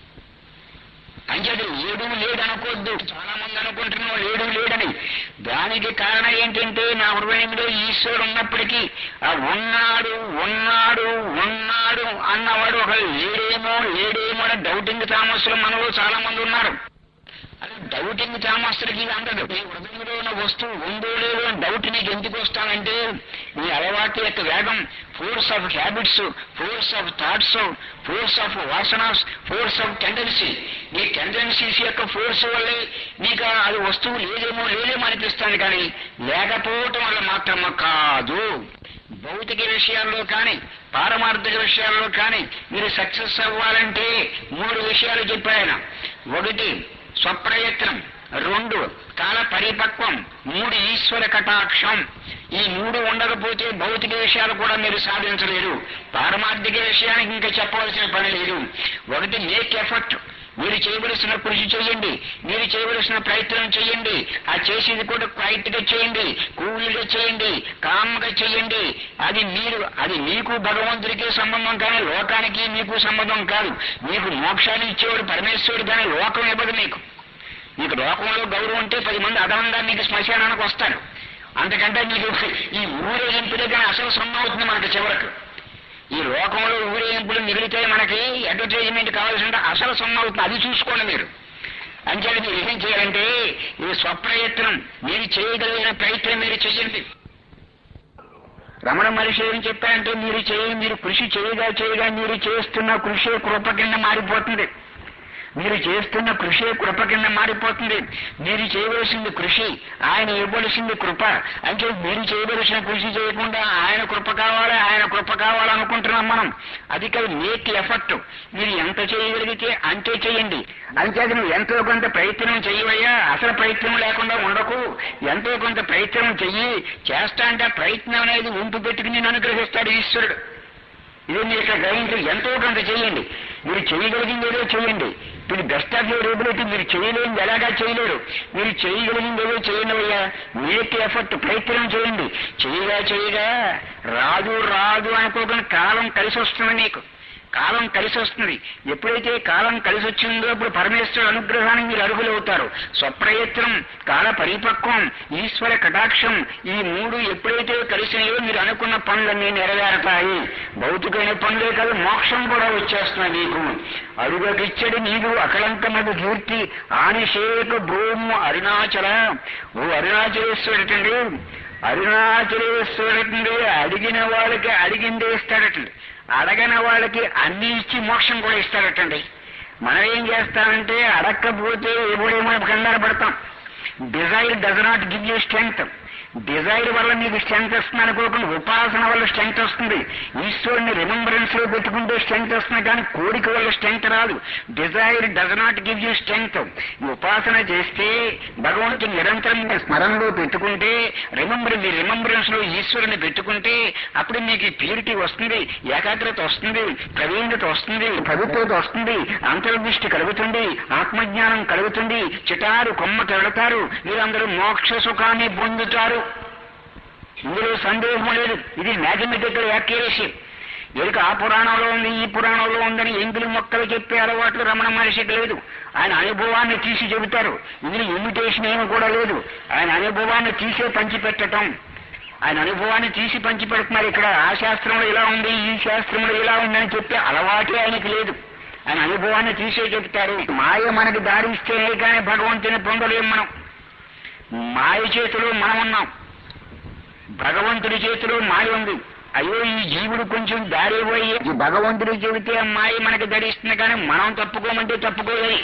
అంచేది లేడు లేడు అనుకోవద్దు చాలా మంది అనుకుంటున్నావు లేడు లేడని దానికి కారణం ఏంటంటే నా హృదయంలో ఈశ్వరుడు ఉన్నప్పటికీ ఆ ఉన్నాడు ఉన్నాడు ఉన్నాడు అన్నవాడు ఒక లేడేమో లేడేమో అని డౌటింగ్ తామస్సులు మనలో చాలా మంది ఉన్నారు అది డౌటింగ్ తామస్సులకి ఇది అందదు నీ హృదయంలో ఉన్న వస్తువు ఉందో లేదో అని డౌట్ నీకు ఎందుకు వస్తానంటే నీ అలవాటు యొక్క వేగం force of habits force of thoughts force of వాసనాస్ ఫోర్స్ ఆఫ్ టెండెన్సీ నీ టెండెన్సీస్ యొక్క ఫోర్స్ వల్లే నీకు అది వస్తువు లేదేమో లేదేమో అనిపిస్తాను కానీ లేకపోవటం వల్ల మాత్రమే కాదు భౌతిక విషయాల్లో కానీ పారమార్థిక విషయాల్లో కానీ మీరు సక్సెస్ అవ్వాలంటే మూడు విషయాలు చెప్పాయన ఒకటి స్వప్రయత్నం రెండు కాల పరిపక్వం మూడు ఈశ్వర కటాక్షం ఈ మూడు ఉండకపోతే భౌతిక విషయాలు కూడా మీరు సాధించలేరు పారమార్థిక విషయానికి ఇంకా చెప్పవలసిన పని లేదు ఒకటి మేక్ ఎఫర్ట్ మీరు చేయవలసిన కృషి చేయండి మీరు చేయవలసిన ప్రయత్నం చేయండి ఆ చేసేది కూడా క్వైట్ గా చేయండి కూలీగా చేయండి కామ్గా చేయండి అది మీరు అది మీకు భగవంతుడికి సంబంధం కానీ లోకానికి మీకు సంబంధం కాదు మీకు మోక్షాన్ని ఇచ్చేవాడు పరమేశ్వరుడు కానీ లోకం ఇవ్వదు మీకు మీకు లోకంలో గౌరవం ఉంటే పది మంది అదనంగా మీకు శ్మశానానికి వస్తారు అంతకంటే మీకు ఈ ఊరేగింపులే కానీ అసలు సొమ్ము అవుతుంది మనకి చివరకు ఈ లోకంలో ఊరేగింపులు మిగిలితే మనకి అడ్వర్టైజ్మెంట్ కావాల్సిన అసలు సొమ్ము అవుతుంది అది చూసుకోండి మీరు అంచేది మీరు ఏం చేయాలంటే ఇది స్వప్రయత్నం మీరు చేయగలిగిన ప్రయత్నం మీరు చేయండి రమణ మనిషి ఏం చెప్పారంటే మీరు చేయ మీరు కృషి చేయగా చేయగా మీరు చేస్తున్న కృషి కృప కింద మారిపోతుంది మీరు చేస్తున్న కృషి కృప కింద మారిపోతుంది మీరు చేయవలసింది కృషి ఆయన ఇవ్వవలసింది కృప అంటే మీరు చేయవలసిన కృషి చేయకుండా ఆయన కృప కావాలి ఆయన కృప కావాలనుకుంటున్నాం మనం అది కాదు మేక్ ఎఫర్ట్ మీరు ఎంత చేయగలిగితే అంతే చేయండి అంతేది నువ్వు ఎంతో కొంత ప్రయత్నం చేయవయ్యా అసలు ప్రయత్నం లేకుండా ఉండకు ఎంతో కొంత ప్రయత్నం చెయ్యి చేస్తా అంటే ఆ ప్రయత్నం అనేది ఉంపు పెట్టుకుని నేను అనుగ్రహిస్తాడు ఈశ్వరుడు ఇది మీరు ఇక్కడ గ్రహించి ఎంతో కొంత చేయండి మీరు చేయగలిగింది ఏదో చేయండి ఇది బెస్ట్ ఆఫ్ యువర్ ఎబిలిటీ మీరు చేయలేనిది ఎలాగా చేయలేరు మీరు చేయగలిగింది ఏదో చేయండి అయ్యా మేక్ ఎఫర్ట్ ప్రయత్నం చేయండి చేయగా చేయగా రాదు రాదు అనుకోకుండా కాలం కలిసి వస్తుంది నీకు కాలం కలిసి వస్తుంది ఎప్పుడైతే కాలం కలిసి వచ్చిందో అప్పుడు పరమేశ్వరుడు అనుగ్రహానికి మీరు అర్హులు అవుతారు స్వప్రయత్నం కాల పరిపక్వం ఈశ్వర కటాక్షం ఈ మూడు ఎప్పుడైతే కలిసినాయో మీరు అనుకున్న పనులన్నీ నెరవేరతాయి భౌతికమైన పనులే కాదు మోక్షం కూడా వచ్చేస్తుంది మీకు అడుగకిచ్చడి నీరు అకలంకమది కీర్తి ఆనిషేక భూము అరుణాచల ఓ అరుణాచలేశ్వరుడండి అరుణాచలేశ్వరుడండి అడిగిన వాళ్ళకి అడిగిందే ఇస్తాడటండి అడగని వాళ్ళకి అన్ని ఇచ్చి మోక్షం కూడా ఇస్తాడటండి మనం ఏం చేస్తామంటే అడగకపోతే ఎప్పుడేమో కంగారు పడతాం desire does not give you strength desire వల్ల నీకు స్ట్రెంగ్త్ వస్తుంది అనుకోకుండా ఉపాసన వల్ల స్ట్రెంగ్త్ వస్తుంది ఈశ్వరుని రిమెంబరెన్స్ లో పెట్టుకుంటే స్ట్రెంగ్త్ వస్తుంది కానీ కోరిక వల్ల స్ట్రెంగ్త్ రాదు desire does not give you strength ఉపాసన చేస్తే భగవంతుని నిరంతరం మీ స్మరణలో పెట్టుకుంటే రిమెంబర్ మీ రిమెంబరెన్స్ లో ఈశ్వరుని పెట్టుకుంటే అప్పుడు మీకు ప్యూరిటీ వస్తుంది ఏకాగ్రత వస్తుంది ప్రవీణత వస్తుంది పవిత్రత వస్తుంది అంతర్దృష్టి కలుగుతుంది ఆత్మజ్ఞానం కలుగుతుంది చిటారు కొమ్మ వెళతారు మీరందరూ మోక్ష సుఖాన్ని పొందుతారు ఇందులో సందేహం లేదు ఇది మ్యాథమెటికల్ యాక్యురసీ ఎరుక ఆ పురాణంలో ఉంది ఈ పురాణంలో ఉందని ఎంగిలి మొక్కలు చెప్పే అలవాట్లు రమణ మహర్షికి లేదు ఆయన అనుభవాన్ని తీసి చెబుతారు ఇందులో ఇమిటేషన్ ఏమి కూడా లేదు ఆయన అనుభవాన్ని తీసే పంచిపెట్టటం ఆయన అనుభవాన్ని తీసి పంచి పెడుతున్నారు ఇక్కడ ఆ శాస్త్రంలో ఇలా ఉంది ఈ శాస్త్రంలో ఇలా ఉందని చెప్పే అలవాటే ఆయనకి లేదు ఆయన అనుభవాన్ని తీసే చెప్తారు మాయ మనకి దారి ఇస్తేనే కానీ భగవంతుని పొందలేం మనం మాయ చేతిలో మనం ఉన్నాం భగవంతుడి చేతిలో మాయ ఉంది అయ్యో ఈ జీవుడు కొంచెం దారి పోయి ఈ భగవంతుడి చెబితే ఆ మాయ మనకి ధరిస్తుంది కానీ మనం తప్పుకోమంటే తప్పుకోలేదు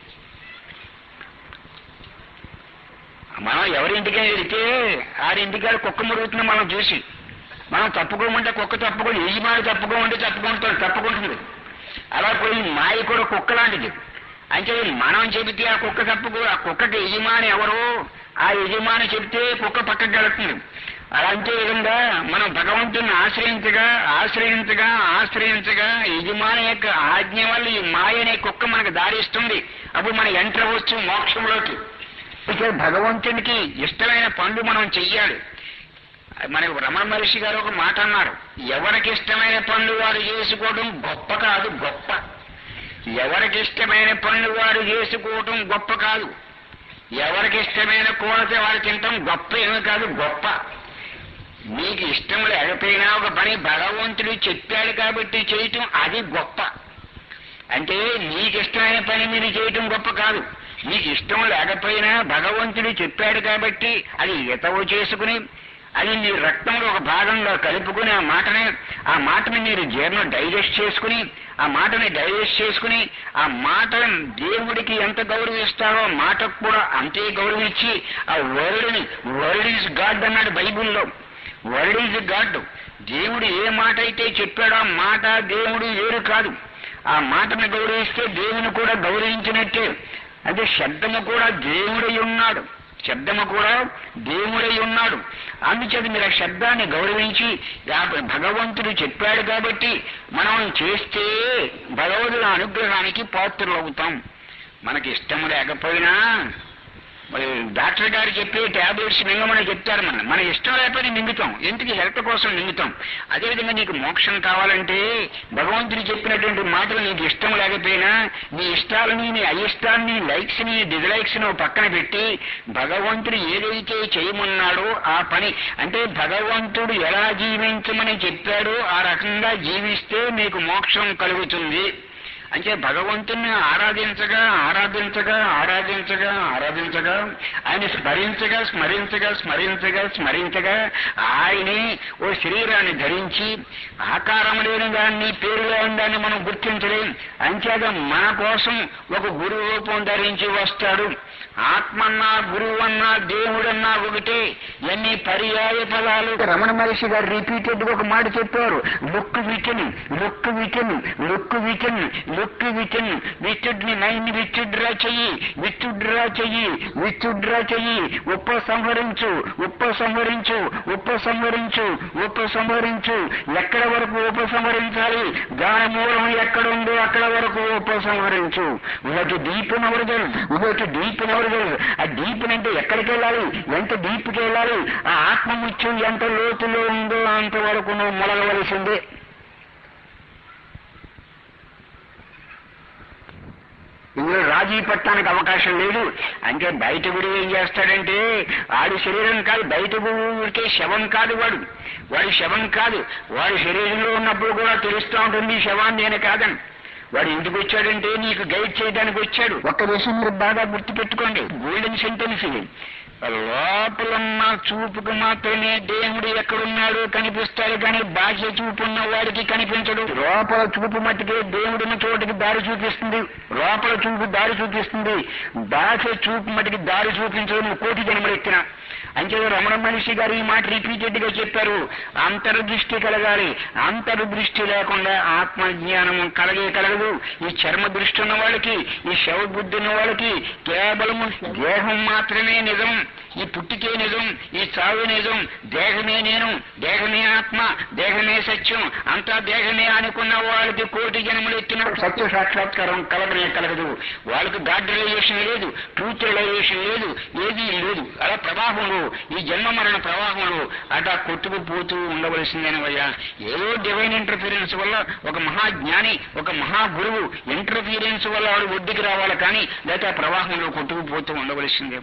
మనం ఎవరింటికైనా వెళితే ఆరింటికాడ కుక్క మురుగుతుంది మనం చూసి మనం తప్పుకోమంటే కుక్క తప్పుకొని యజమాని తప్పుకోమంటే తప్పుకుంటాడు తప్పుకుంటుంది అలా పోయి మాయ కూడా కుక్క లాంటిది అంటే మనం చెబితే ఆ కుక్క తప్పుకో ఆ కుక్కకి యజమాని ఎవరో ఆ యజమాని చెబితే కుక్క పక్కకి వెళుతుంది అలాంటి విధంగా మనం భగవంతుని ఆశ్రయించగా ఆశ్రయించగా ఆశ్రయించగా యజమాని యొక్క ఆజ్ఞ వల్ల ఈ మాయ అనే కుక్క మనకు దారిస్తుంది అప్పుడు మనం ఎంటర్ అవ్వచ్చు మోక్షంలోకి అయితే భగవంతునికి ఇష్టమైన పనులు మనం చెయ్యాలి మనకు రమణ మహర్షి గారు ఒక మాట అన్నారు ఎవరికి ఇష్టమైన పనులు వారు చేసుకోవడం గొప్ప కాదు గొప్ప ఎవరికి ఇష్టమైన పనులు వారు చేసుకోవటం గొప్ప కాదు ఎవరికి ఇష్టమైన కూరతే వారు తినటం గొప్ప ఏమి కాదు గొప్ప మీకు ఇష్టం లేకపోయినా ఒక పని భగవంతుడు చెప్పాడు కాబట్టి చేయటం అది గొప్ప అంటే నీకు ఇష్టమైన పని మీరు చేయటం గొప్ప కాదు నీకు ఇష్టం లేకపోయినా భగవంతుడు చెప్పాడు కాబట్టి అది ఎతవు చేసుకుని అది నీ రక్తంలో ఒక భాగంలో కలుపుకుని ఆ మాటని ఆ మాటని మీరు జీర్ణం డైజెస్ట్ చేసుకుని ఆ మాటని డైజెస్ట్ చేసుకుని ఆ మాట దేవుడికి ఎంత గౌరవిస్తారో ఆ మాటకు కూడా అంతే గౌరవించి ఆ వర్డ్ని వర్డ్ ఈజ్ గాడ్ అన్నాడు బైబిల్లో వర్డ్ ఈజ్ గాడ్ దేవుడు ఏ మాట అయితే చెప్పాడో ఆ మాట దేవుడు వేరు కాదు ఆ మాటను గౌరవిస్తే దేవుని కూడా గౌరవించినట్టే అంటే శబ్దము కూడా దేవుడై ఉన్నాడు శబ్దము కూడా దేవుడై ఉన్నాడు అందుచేత మీరు ఆ శబ్దాన్ని గౌరవించి ఆ భగవంతుడు చెప్పాడు కాబట్టి మనం చేస్తే భగవంతుడి అనుగ్రహానికి పాత్రలు అవుతాం మనకి ఇష్టం లేకపోయినా మరి డాక్టర్ గారు చెప్పే టాబ్లెట్స్ మింగమని చెప్తారు మనం మన ఇష్టం లేకపోతే మింగుతాం ఎందుకు హెల్త్ కోసం మింగుతాం అదేవిధంగా నీకు మోక్షం కావాలంటే భగవంతుడు చెప్పినటువంటి మాటలు నీకు ఇష్టం లేకపోయినా నీ ఇష్టాలని నీ అయిష్టాన్ని లైక్స్ ని డిజలైక్స్ ను పక్కన పెట్టి భగవంతుడు ఏదైతే చేయమన్నాడో ఆ పని అంటే భగవంతుడు ఎలా జీవించమని చెప్పాడో ఆ రకంగా జీవిస్తే నీకు మోక్షం కలుగుతుంది అంటే భగవంతుణ్ణి ఆరాధించగా ఆరాధించగా ఆరాధించగా ఆరాధించగా ఆయన స్మరించగా స్మరించగా స్మరించగా స్మరించగా ఆయనే ఓ శరీరాన్ని ధరించి ఆకారం లేని దాన్ని పేరు లేని దాన్ని మనం గుర్తించలేం అంచేత మన కోసం ఒక గురువు రూపం ధరించి వస్తాడు ఆత్మన్నా గురువు అన్నా దేవుడన్నా ఒకటే ఎన్ని పర్యాయ పదాలు రమణ మహర్షి గారు రిపీటెడ్ ఒక మాట చెప్పారు look within look within look within look within with నీ మైండ్ విత్డ్రా చెయ్యి విత్డ్రా చెయ్యి విత్డ్రా చెయ్యి ఉపసంహరించు ఉపసంహరించు ఉపసంహరించు ఉపసంహరించు ఎక్కడ వరకు ఉపసంహరించాలి దాని మూలం ఎక్కడ ఉందో అక్కడ వరకు ఉపసంహరించు ఒకటి డీప్ నవరగల్ ఒకటి డీప్ నవరగల్ ఆ డీప్ అంటే ఎక్కడికి వెళ్ళాలి ఎంత డీప్కి వెళ్ళాలి ఆ ఆత్మముత్యం ఎంత లోతులో ఉందో అంతవరకు నువ్వు మొలగవలసిందే ఇందులో రాజీ పట్టడానికి అవకాశం లేదు అంటే బయట గుడి ఏం చేస్తాడంటే ఆడి శరీరం కాదు బయట గుడికే శవం కాదు వాడు వాడి శవం కాదు వాడి శరీరంలో ఉన్నప్పుడు కూడా తెలుస్తూ ఉంటుంది ఈ శవాన్ని నేను కాదని వాడు ఎందుకు వచ్చాడంటే నీకు గైడ్ చేయడానికి వచ్చాడు ఒక్క విషయం మీరు బాగా గుర్తుపెట్టుకోండి గోల్డెన్ సెంటెన్స్ ఇది లోపల ఉన్న చూపుకు మాత్రమే దేవుడు ఎక్కడున్నాడో కనిపిస్తాడు కానీ బాహ్య చూపు ఉన్న వాడికి కనిపించడు లోపల చూపు మట్టుకే దేవుడున్న చోటికి దారి చూపిస్తుంది లోపల చూపు దారి చూపిస్తుంది బాహ్య చూపు మట్టుకి దారి చూపించదు నువ్వు కోటి జన్మలు ఎత్తిన అంతే రమణ మనిషి గారు ఈ మాట రిపీటెడ్ గా చెప్పారు అంతర్దృష్టి కలగాలి అంతర్దృష్టి లేకుండా ఆత్మజ్ఞానం కలగే కలగదు ఈ చర్మ దృష్టి ఉన్న వాళ్ళకి ఈ శవ బుద్ధి ఉన్న వాళ్ళకి కేవలం దేహం మాత్రమే నిజం ఈ పుట్టికే నిజం ఈ చావు నిజం దేహమే నేను దేహమే ఆత్మ దేహమే సత్యం అంతా దేహమే అనుకున్న వాళ్ళకి కోటి జన్మలు ఎత్తిన సత్య సాక్షాత్కారం కలగనే కలగదు వాళ్ళకి గాడ్ రిలైజేషన్ లేదు ట్రూత్ రిలైజేషన్ లేదు ఏదీ లేదు అలా ప్రవాహంలో ఈ జన్మ మరణ ప్రవాహంలో అటా కొట్టుకుపోతూ ఉండవలసిందేనవయ్యా ఏదో డివైన్ ఇంటర్ఫీరెన్స్ వల్ల ఒక మహాజ్ఞాని ఒక మహా గురువు ఇంటర్ఫీరెన్స్ వల్ల వాడు ఒడ్డుకి రావాలి కానీ లేకపోతే ఆ ప్రవాహంలో కొట్టుకుపోతూ ఉండవలసిందే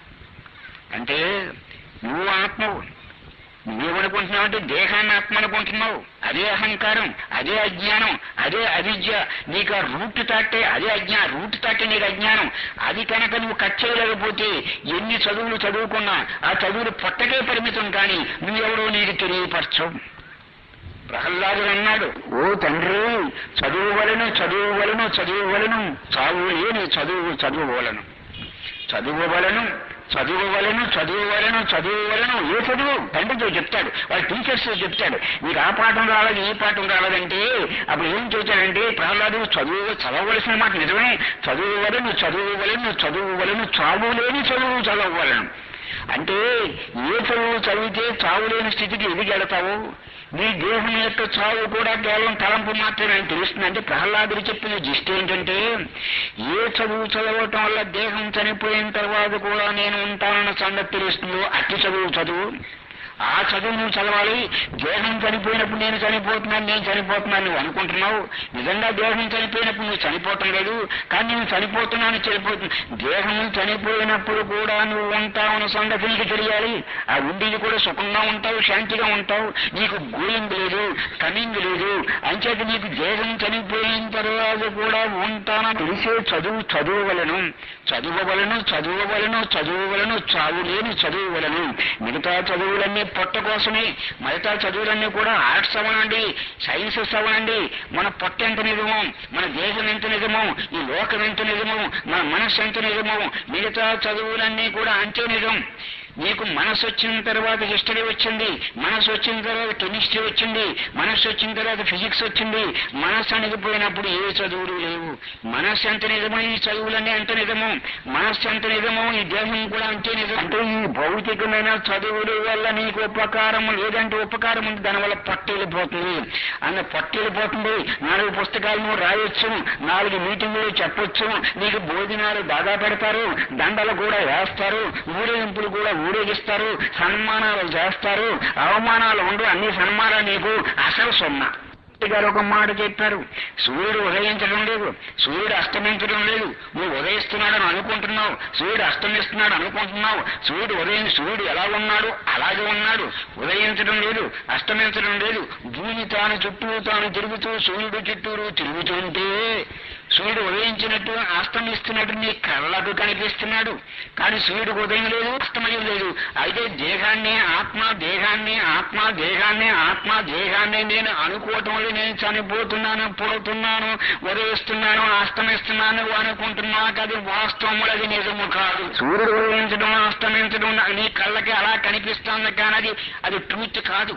అంటే నువ్వు ఆత్మవు నువ్వేమనుకుంటున్నావు అంటే దేహాన్ని ఆత్మ అనుకుంటున్నావు అదే అహంకారం అదే అజ్ఞానం అదే అవిద్య నీకు ఆ రూట్ తాటే అదే అజ్ఞా రూట్ తాటే నీకు అజ్ఞానం అది కనుక నువ్వు కట్ చేయలేకపోతే ఎన్ని చదువులు చదువుకున్నా ఆ చదువులు పొట్టకే పరిమితం కానీ నువ్వెవడో నీకు తెలియపరచవు ప్రహ్లాదుడు అన్నాడు ఓ తండ్రి చదువు వలను చదువు వలను చదువు వలను చావు లేని చదువు చదువు వలను చదువు వలను చదువు వలను చదువు వలను చదువు వలను ఏ చదువు తండ్రితో చెప్తాడు వాళ్ళ టీచర్స్ చెప్తాడు మీకు ఆ పాఠం రాలేదు ఈ పాఠం రాలేదంటే అప్పుడు ఏం చేశాడంటే ప్రహ్లాదుడు చదువు చదవవలసిన మాట నిజమే చదువు వలను చదువు వలను చదువు వలను చావు లేని చదువు చదవవలను అంటే ఏ చదువు చదివితే చావు లేని స్థితికి ఎదిగెడతావు నీ దేహం యొక్క చావు కూడా కేవలం తలంపు మాత్రమే అని తెలుస్తుంది అంటే ప్రహ్లాదుడు చెప్పిన జిస్ట్ ఏంటంటే ఏ చదువు చదవటం వల్ల దేహం చనిపోయిన తర్వాత కూడా నేను ఉంటానన్న సంగతి తెలుస్తుందో అట్టి చదువు చదువు ఆ చదువు నువ్వు చదవాలి దేహం చనిపోయినప్పుడు నేను చనిపోతున్నాను నేను చనిపోతున్నాను నువ్వు అనుకుంటున్నావు నిజంగా దేహం చనిపోయినప్పుడు నువ్వు చనిపోవటం లేదు కానీ నువ్వు చనిపోతున్నాను చనిపోతున్నా దేహం చనిపోయినప్పుడు కూడా నువ్వు ఉంటావన్న సంగతి నీకు తెలియాలి ఆ ఉండేది కూడా సుఖంగా ఉంటావు శాంతిగా ఉంటావు నీకు గోయింగ్ లేదు కమింగ్ లేదు అంచేత నీకు దేహం చనిపోయిన తర్వాత కూడా ఉంటానని తెలిసే చదువు చదువువలను చదువవలను చదువవలను చదువువలను చావు లేని చదువువలను మిగతా చదువులన్నీ పొట్ట కోసమే మిగతా చదువులన్నీ కూడా ఆర్ట్స్ అవనండి సైన్సెస్ అవనండి మన పొట్ట ఎంత నిజమో మన దేశం ఎంత నిజమో ఈ లోకం ఎంత నిజమో మన మనస్సు ఎంత నిజమో మిగతా చదువులన్నీ కూడా అంతే నిజం నీకు మనసు వచ్చిన తర్వాత హిస్టరీ వచ్చింది మనసు వచ్చిన తర్వాత కెమిస్ట్రీ వచ్చింది మనసు వచ్చిన తర్వాత ఫిజిక్స్ వచ్చింది మనసు అణిగిపోయినప్పుడు ఏ చదువులు లేవు మనస్సు ఎంత నిజమో ఈ చదువులన్నీ ఎంత నిజమో మనస్సు ఎంత నిజమో ఈ దేహం కూడా అంతే నిజం అంటే ఈ భౌతికమైన చదువుల వల్ల నీకు ఉపకారం లేదంటే ఉపకారం ఉంది దానివల్ల పట్టెళ్ళిపోతుంది అన్న పట్టెళ్ళిపోతుంది నాలుగు పుస్తకాలు నువ్వు రాయొచ్చు నాలుగు మీటింగులు చెప్పొచ్చు నీకు భోజనాలు బాగా పెడతారు దండలు కూడా వేస్తారు ఊరేగింపులు కూడా ఊరేగిస్తారు సన్మానాలు చేస్తారు అవమానాలు ఉండు అన్ని సన్మానాలు నీకు అసలు సున్నా గారు ఒక మాట చెప్పారు సూర్యుడు ఉదయించడం లేదు సూర్యుడు అస్తమించడం లేదు నువ్వు ఉదయిస్తున్నాడని అనుకుంటున్నావు సూర్యుడు అస్తమిస్తున్నాడు అనుకుంటున్నావు సూర్యుడు ఉదయం సూర్యుడు ఎలా ఉన్నాడు అలాగే ఉన్నాడు ఉదయించడం లేదు అస్తమించడం లేదు భూమి తాను చుట్టూ తాను తిరుగుతూ సూర్యుడు చుట్టూరు తిరుగుతుంటే సూర్యుడు ఉదయించినట్టు అస్తమిస్తున్నట్టు నీ కళ్ళకు కనిపిస్తున్నాడు కానీ సూర్యుడు ఉదయం లేదు అస్తమయం లేదు అయితే దేహాన్ని ఆత్మ దేహాన్ని ఆత్మ దేహాన్ని ఆత్మ దేహాన్ని నేను అనుకోవటం వల్ల నేను చనిపోతున్నాను పుడుతున్నాను ఉదయిస్తున్నాను అస్తమిస్తున్నాను అనుకుంటున్నాక అది వాస్తవం అది నిజము కాదు సూర్యుడు ఉదయించడం అస్తమించడం నీ కళ్ళకి అలా కనిపిస్తుంది కానీ అది అది ట్రూత్ కాదు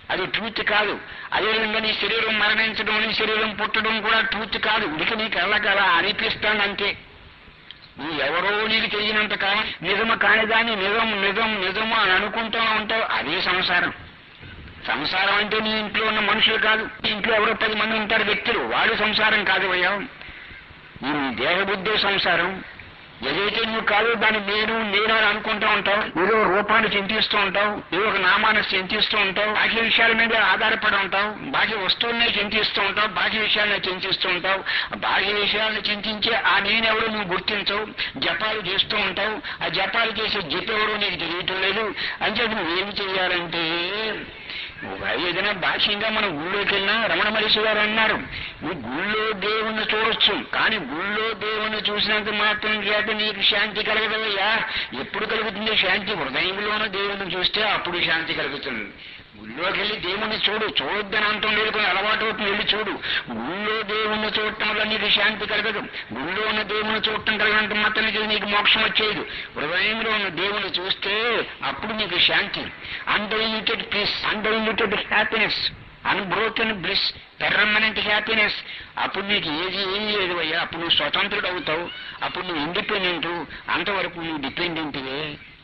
అది ట్రూత్ కాదు అదేవిధంగా నీ శరీరం మరణించడం నీ శరీరం పుట్టడం కూడా ట్రూత్ కాదు ఇక నీకు ఎల్లకల అనిపిస్తాను అంతే నువ్వు ఎవరో నీకు తెలియనంత కాలం నిజము కానిదాన్ని నిజం నిజం నిజము అని అనుకుంటూ ఉంటావు అదే సంసారం సంసారం అంటే నీ ఇంట్లో ఉన్న మనుషులు కాదు నీ ఇంట్లో ఎవరో పది మంది ఉంటారు వ్యక్తులు వాళ్ళు సంసారం కాదు అయ్యా నీ దేహబుద్ధే సంసారం ఏదైతే నువ్వు కాదు దాన్ని నేను నేను అని అనుకుంటూ ఉంటావు ఏదో రూపాన్ని చింతిస్తూ ఉంటావు ఏదో ఒక నామాన్ని చింతిస్తూ ఉంటావు బాకీ విషయాల మీద ఆధారపడి ఉంటావు బాకీ వస్తువులనే చింతిస్తూ ఉంటావు బాకీ విషయాలనే చింతిస్తూ ఉంటావు బాకీ విషయాలను చింతించి ఆ నేనెవరో నువ్వు గుర్తించవు జపాలు చేస్తూ ఉంటావు ఆ జపాలు చేసే జపెవరో నీకు తెలియటం లేదు అంటే నువ్వేం చెయ్యాలంటే ఏదైనా బాహ్యంగా మనం గుళ్ళోకి వెళ్ళినా రమణ మహర్షి గారు అన్నారు నువ్వు గుళ్ళో దేవుణ్ణి చూడొచ్చు కానీ గుళ్ళో దేవుణ్ణి చూసినంత మాత్రం చేత నీకు శాంతి కలగదయ్యా ఎప్పుడు కలుగుతుంది శాంతి హృదయంలోనూ దేవుణ్ణి చూస్తే అప్పుడు శాంతి కలుగుతుంది గుళ్ళోకి వెళ్ళి దేవుణ్ణి చూడు చూడొద్దని అంటం లేదు కొన్ని అలవాటు అవుతుంది వెళ్ళి చూడు గుళ్ళో దేవుణ్ణి చూడటం వల్ల నీకు శాంతి కలగదు గుళ్ళో ఉన్న దేవుని చూడటం కలిగినంత మాత్రం నీకు నీకు మోక్షం వచ్చేది హృదయంలో ఉన్న దేవుని చూస్తే అప్పుడు నీకు శాంతి undiluted peace undiluted happiness unbroken bliss permanent happiness అప్పుడు నీకు ఏది ఏది లేదు అయ్యా అప్పుడు నువ్వు స్వతంత్రుడు అవుతావు అప్పుడు నువ్వు ఇండిపెండెంట్ అంతవరకు నువ్వు డిపెండెంట్వే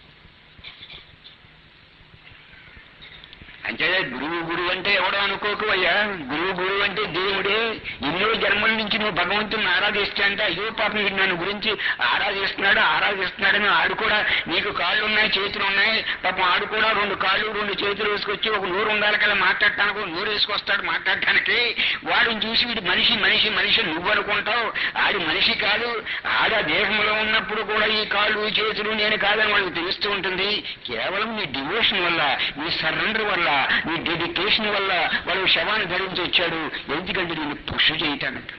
అంటే గురువు గురువు అంటే ఎవడో అనుకోకు అయ్యా గురువు గురువు అంటే దేవుడే ఎన్నో జన్మల నుంచి నువ్వు భగవంతుని ఆరాధిస్తా అంటే అయ్యో పాపం వీడు నన్ను గురించి ఆరాధిస్తున్నాడు ఆరాధిస్తున్నాడని ఆడు కూడా నీకు కాళ్ళు ఉన్నాయి చేతులు ఉన్నాయి పాపం ఆడు కూడా రెండు కాళ్ళు రెండు చేతులు వేసుకొచ్చి ఒక నూరు ఉండాలి కదా మాట్లాడటానికి ఒక నూరు వేసుకొస్తాడు మాట్లాడటానికి వాడిని చూసి వీడు మనిషి మనిషి మనిషి నువ్వు అనుకుంటావు ఆడి మనిషి కాదు ఆడ దేహంలో ఉన్నప్పుడు కూడా ఈ కాళ్ళు ఈ చేతులు నేను కాదని వాళ్ళకి తెలుస్తూ ఉంటుంది కేవలం నీ డివోషన్ వల్ల నీ సరెండర్ వల్ల నీ డెడికేషన్ వల్ల వాడు శవాన్ని ధరించి వచ్చాడు ఎందుకంటే నేను పుష్ చేయటానికి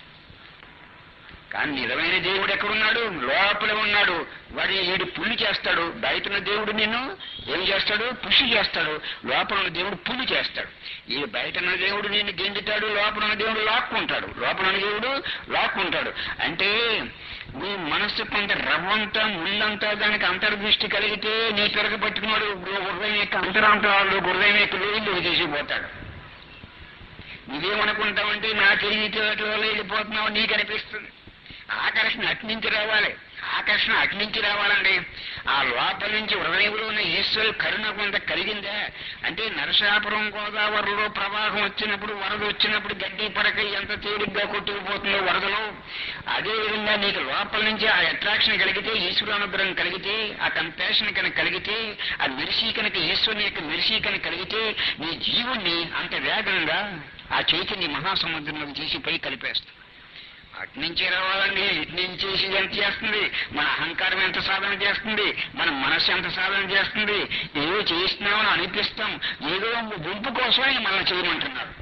కానీ నిజమైన దేవుడు ఎక్కడున్నాడు లోపల ఉన్నాడు వాడి వీడు పుల్లి చేస్తాడు బయట ఉన్న దేవుడు నిన్ను ఏం చేస్తాడు పుషి చేస్తాడు లోపల ఉన్న దేవుడు పుల్లి చేస్తాడు ఈ బయట ఉన్న దేవుడు నిన్ను గెంజుతాడు లోపల ఉన్న దేవుడు లాక్కుంటాడు లోపల ఉన్న దేవుడు లాక్కుంటాడు అంటే నీ మనస్సు కొంత రవ్వంతా ముళ్ళంతా దానికి అంతర్దృష్టి కలిగితే నీ పెరగ పట్టుకున్నాడు హృదయం యొక్క అంతరాంతరాలు హృదయం యొక్క లోయల్లోకి చేసిపోతాడు నువ్వేమనుకుంటావంటే నా తెలివితేటల వల్ల వెళ్ళిపోతున్నావు నీకు అనిపిస్తుంది ఆకర్షణ అట్నుంచి రావాలి ఆకర్షణ అట్నుంచి రావాలండి ఆ లోపల నుంచి హృదయంలో ఉన్న ఈశ్వరు కరుణ కొంత కలిగిందా అంటే నరసాపురం గోదావరిలో ప్రవాహం వచ్చినప్పుడు వరద వచ్చినప్పుడు గడ్డి పడక ఎంత తేలిగ్గా కొట్టుకుపోతుందో వరదలో అదే విధంగా నీకు లోపల నుంచి ఆ అట్రాక్షన్ కలిగితే ఈశ్వరానుగ్రహం కలిగితే ఆ కంపాషన్ కనుక కలిగితే ఆ మెరిసి కనుక ఈశ్వరుని యొక్క మెరిసి కనుక కలిగితే నీ జీవుణ్ణి అంత వేగంగా ఆ చైతన్య మహాసముద్రంలోకి చేసి పై కలిపేస్తుంది అటు నుంచి రావాలండి ఇటు నుంచి ఇది ఎంత చేస్తుంది మన అహంకారం ఎంత సాధన చేస్తుంది మన మనస్సు ఎంత సాధన చేస్తుంది ఏదో చేస్తున్నామని అనిపిస్తాం ఏదో గుంపు కోసమే మనల్ని చేయమంటున్నారు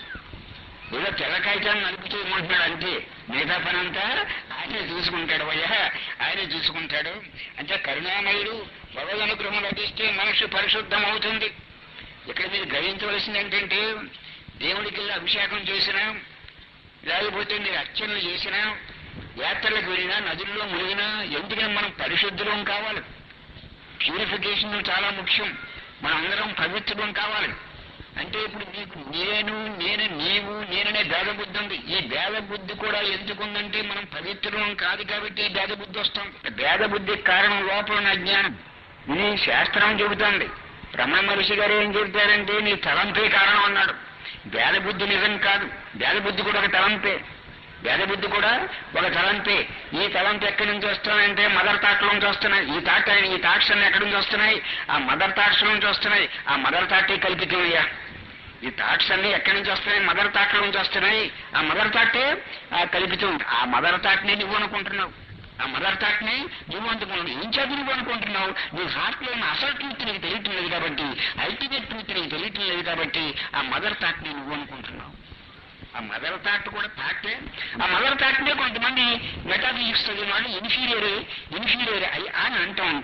ఏదో తెల్లకాయితాన్ని నలుపు చేయమంటున్నాడు అంతే మిగతా పని అంతా ఆయనే చూసుకుంటాడు అయ్యా ఆయనే చూసుకుంటాడు అంటే కరుణామయుడు భగవద్ అనుగ్రహం లభిస్తే మనసు పరిశుద్ధం అవుతుంది ఇక్కడ మీరు గ్రహించవలసింది ఏంటంటే దేవుడికి వెళ్ళి అభిషేకం చేసినా లేకపోతే మీరు అర్చనలు చేసినా యాత్రలకు వెళ్ళినా నదుల్లో మునిగినా ఎందుకని మనం పరిశుద్ధులం కావాలి ప్యూరిఫికేషన్ చాలా ముఖ్యం మనం అందరం పవిత్రులం కావాలి అంటే ఇప్పుడు మీకు నేను నేను నీవు నేననే భేద బుద్ధి ఉంది ఈ భేద బుద్ధి కూడా ఎందుకుందంటే మనం పవిత్రులం కాదు కాబట్టి ఈ భేద బుద్ధి వస్తాం భేద బుద్ధికి కారణం లోపల ఉన్న అజ్ఞానం ఇది శాస్త్రం చెబుతోంది రమణ మహర్షి గారు ఏం చెబుతారంటే నీ తలంపే కారణం అన్నాడు భేద బుద్ధి నిజం కాదు భేద బుద్ధి కూడా ఒక తలంపే భేద బుద్ధి కూడా ఒక తలంపే ఈ తలంపు ఎక్కడి నుంచి వస్తున్నాయంటే మదర్ థాట్ నుంచి వస్తున్నాయి ఈ థాట్ ఈ థాట్స్ అన్ని ఎక్కడి నుంచి వస్తున్నాయి ఆ మదర్ థాట్స్ నుంచి వస్తున్నాయి ఆ మదర్ థాటే కల్పితమయ్యా ఈ థాట్స్ అన్ని ఎక్కడి నుంచి వస్తున్నాయి మదర్ థాట్ల నుంచి వస్తున్నాయి ఆ మదర్ థాటే ఆ కల్పితం ఆ మదర్ థాట్ని నువ్వు అనుకుంటున్నావు ఆ మదర్ థాట్ ని నువ్వు అనుకున్నావు ఏం చదివి నువ్వు అనుకుంటున్నావు నీ హార్ట్ లో ఉన్న అసలు ట్రూత్ నీకు తెలియటం లేదు కాబట్టి అల్టిమేట్ ట్రూత్ నీకు తెలియటం లేదు కాబట్టి ఆ మదర్ థాట్ ని నువ్వు అనుకుంటున్నావు ఆ మదర్ థాట్ కూడా థాటే ఆ మదర్ థాట్ నే కొంతమంది మెటాఫిజిక్స్ చదివిన వాళ్ళు ఇన్ఫీరియర్ ఇన్ఫీరియర్ అని అంటూ ఉంటారు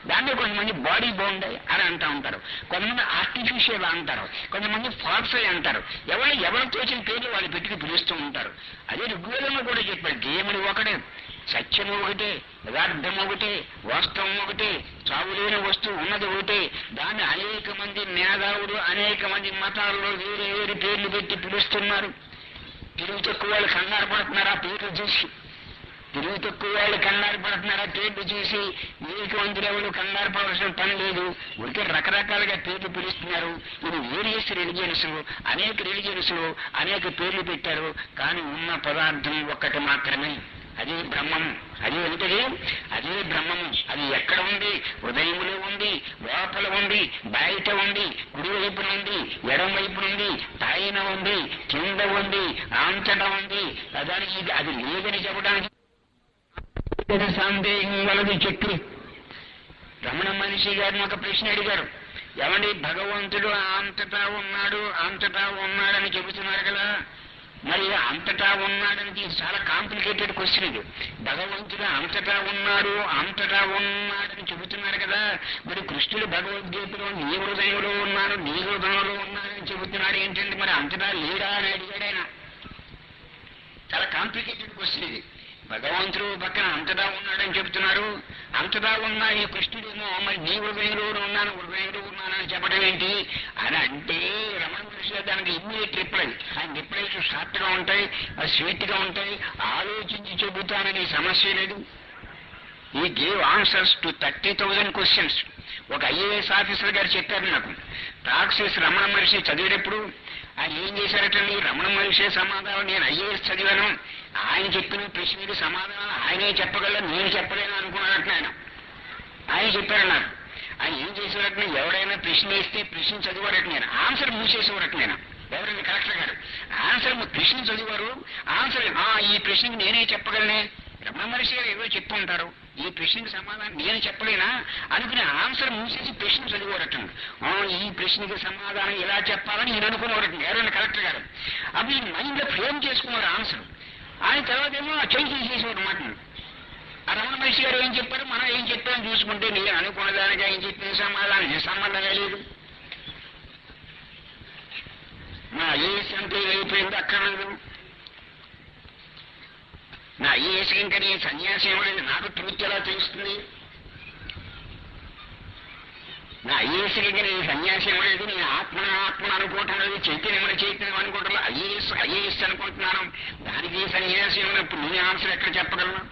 దాన్ని కొంతమంది బాడీ బౌండ్ అని అంటూ ఉంటారు కొంతమంది ఆర్టిఫిషియల్ అంటారు కొంతమంది ఫాల్స్ అంటారు ఎవరు ఎవరు తోచిన పేర్లు వాళ్ళు పెట్టుకు పిలుస్తూ ఉంటారు అదే ఋగ్వేదంలో కూడా చెప్పాడు దేవుడు ఒకడే సత్యం ఒకటే యథార్థం ఒకటే వాస్తవం ఒకటే చావులేని వస్తువు ఉన్నది ఒకటే దాన్ని అనేక మంది మేధావులు అనేక మంది మతాల్లో వేరే వేరే పేర్లు పెట్టి పిలుస్తున్నారు తిరుగు తక్కువ వాళ్ళు కంగారు పడుతున్నారు ఆ పేర్లు చూసి తిరుగు తక్కువ వాళ్ళు కంగారు పడుతున్నారు ఆ పేర్లు చూసి వివేకవంతులు ఎవరు కంగారు పడవలసిన పని లేదు ఉడికే రకరకాలుగా పేర్లు పిలుస్తున్నారు ఇది వేరియస్ రిలిజియన్స్ అనేక రిలిజియన్స్ అనేక పేర్లు పెట్టారు కానీ ఉన్న పదార్థం ఒక్కటి మాత్రమే అది బ్రహ్మము అది ఏంటది అదే బ్రహ్మము అది ఎక్కడ ఉంది హృదయములో ఉంది లోపల ఉంది బయట ఉంది కుడి వైపున ఉంది ఎడం వైపున ఉంది పైన ఉంది కింద ఉంది అంతటా ఉంది దానికి ఇది- అది లేదని చెప్పడానికి సందేహం వలది చెక్కి రమణ మనిషి గారిని ఒక ప్రశ్న అడిగారు ఏమండి భగవంతుడు అంతటా ఉన్నాడు అంతటా ఉన్నాడని చెబుతున్నారు కదా మరి అంతటా ఉన్నాడని ఇది చాలా కాంప్లికేటెడ్ క్వశ్చన్ ఇది భగవంతుడు అంతటా ఉన్నాడు అంతటా ఉన్నాడని చెబుతున్నారు కదా మరి కృష్ణుడు భగవద్గీతలో నీ హృదయంలో ఉన్నాడు నీ హృదయంలో ఉన్నాడని చెబుతున్నాడు ఏంటంటే మరి అంతటా లేడా అని అడిగాడు ఆయన చాలా కాంప్లికేటెడ్ క్వశ్చన్ ఇది భగవంతుడు పక్కన అంతటా ఉన్నాడని చెప్తున్నారు అంతటా ఉన్న ఈ కృష్ణుడేమో మరి నీ హృదయంలో ఉన్నాను హృదయంలో ఉన్నానని చెప్పడం ఏంటి అని అంటే రమణ మహర్షి గారు దానికి ఇమ్మీడియట్ రిప్లై ఆయన రిప్లైస్ షార్ట్ గా ఉంటాయి స్వీట్ గా ఉంటాయి ఆలోచించి చెబుతానని సమస్య లేదు he gave answers to thirty thousand questions ఒక ఐఏఎస్ ఆఫీసర్ గారు చెప్పారు నాకు ప్రాక్సిస్ రమణ మహర్షి చదివేటప్పుడు ఆయన ఏం చేశారటండి రమణ మహర్షి సమాధానం నేను ఐఏఎస్ చదివాను ఆయన చెప్పిన ప్రశ్నకి సమాధానం ఆయనే చెప్పగలరు నేను చెప్పలేను అనుకున్నారట ఆయన ఆయన చెప్పారు నాకు ఆయన ఏం చేసేవారట ఎవరైనా ప్రశ్న వేస్తే ప్రశ్న చదివారట నేను ఆన్సర్ మూసేసేవారట నేను ఎవరైనా కలెక్టర్ గారు ఆన్సర్ ప్రశ్న చదివారు ఆన్సర్ "ఆ, ఈ ప్రశ్నకి నేనే చెప్పగలనే రమణ మహర్షి గారు ఏదో చెప్పు ఉంటారు ఈ ప్రశ్నకి సమాధానం నేను చెప్పలేనా అనుకునే ఆన్సర్ మూసేసి ప్రశ్న చదివారట "ఆ, ఈ ప్రశ్నకి సమాధానం ఇలా చెప్పాలని నేను అనుకునేవారట ఎవరైనా కలెక్టర్ గారు అవి మైండ్ లో ఫ్రేమ్ చేసుకున్నారు ఆన్సర్ ఆయన తర్వాత ఏమో చేంజ్ చేసేసేవారు మాట ఆ రమణ మహర్షి గారు ఏం చెప్పారు మనం ఏం చెప్పామని చూసుకుంటే నేను అనుకున్న దానికి ఆయన చెప్పిన సమాధానం ఏ సంబంధమే లేదు నా ఐఏఎస్ అంటే అయిపోయింది అక్కర్లేదు నా ఐఏఎస్ ఇంకా నేను సన్యాసం ఇవ్వలేదు నాకు ట్రూత్ ఎలా తెలుస్తుంది నా ఐఏఎస్ ఇంకా నేను సన్యాసం ఇవ్వలేదు నేను ఆత్మ ఆత్మ అనుకోవటం లేదు చైతన్యమని చైతన్యం అనుకోవటం లేదు ఐఏఎస్ ఐఏఎస్ అనుకుంటున్నాను దానికి సన్యాసం ఇవ్వనప్పుడు నేను ఆన్సర్ ఎక్కడ చెప్పగలను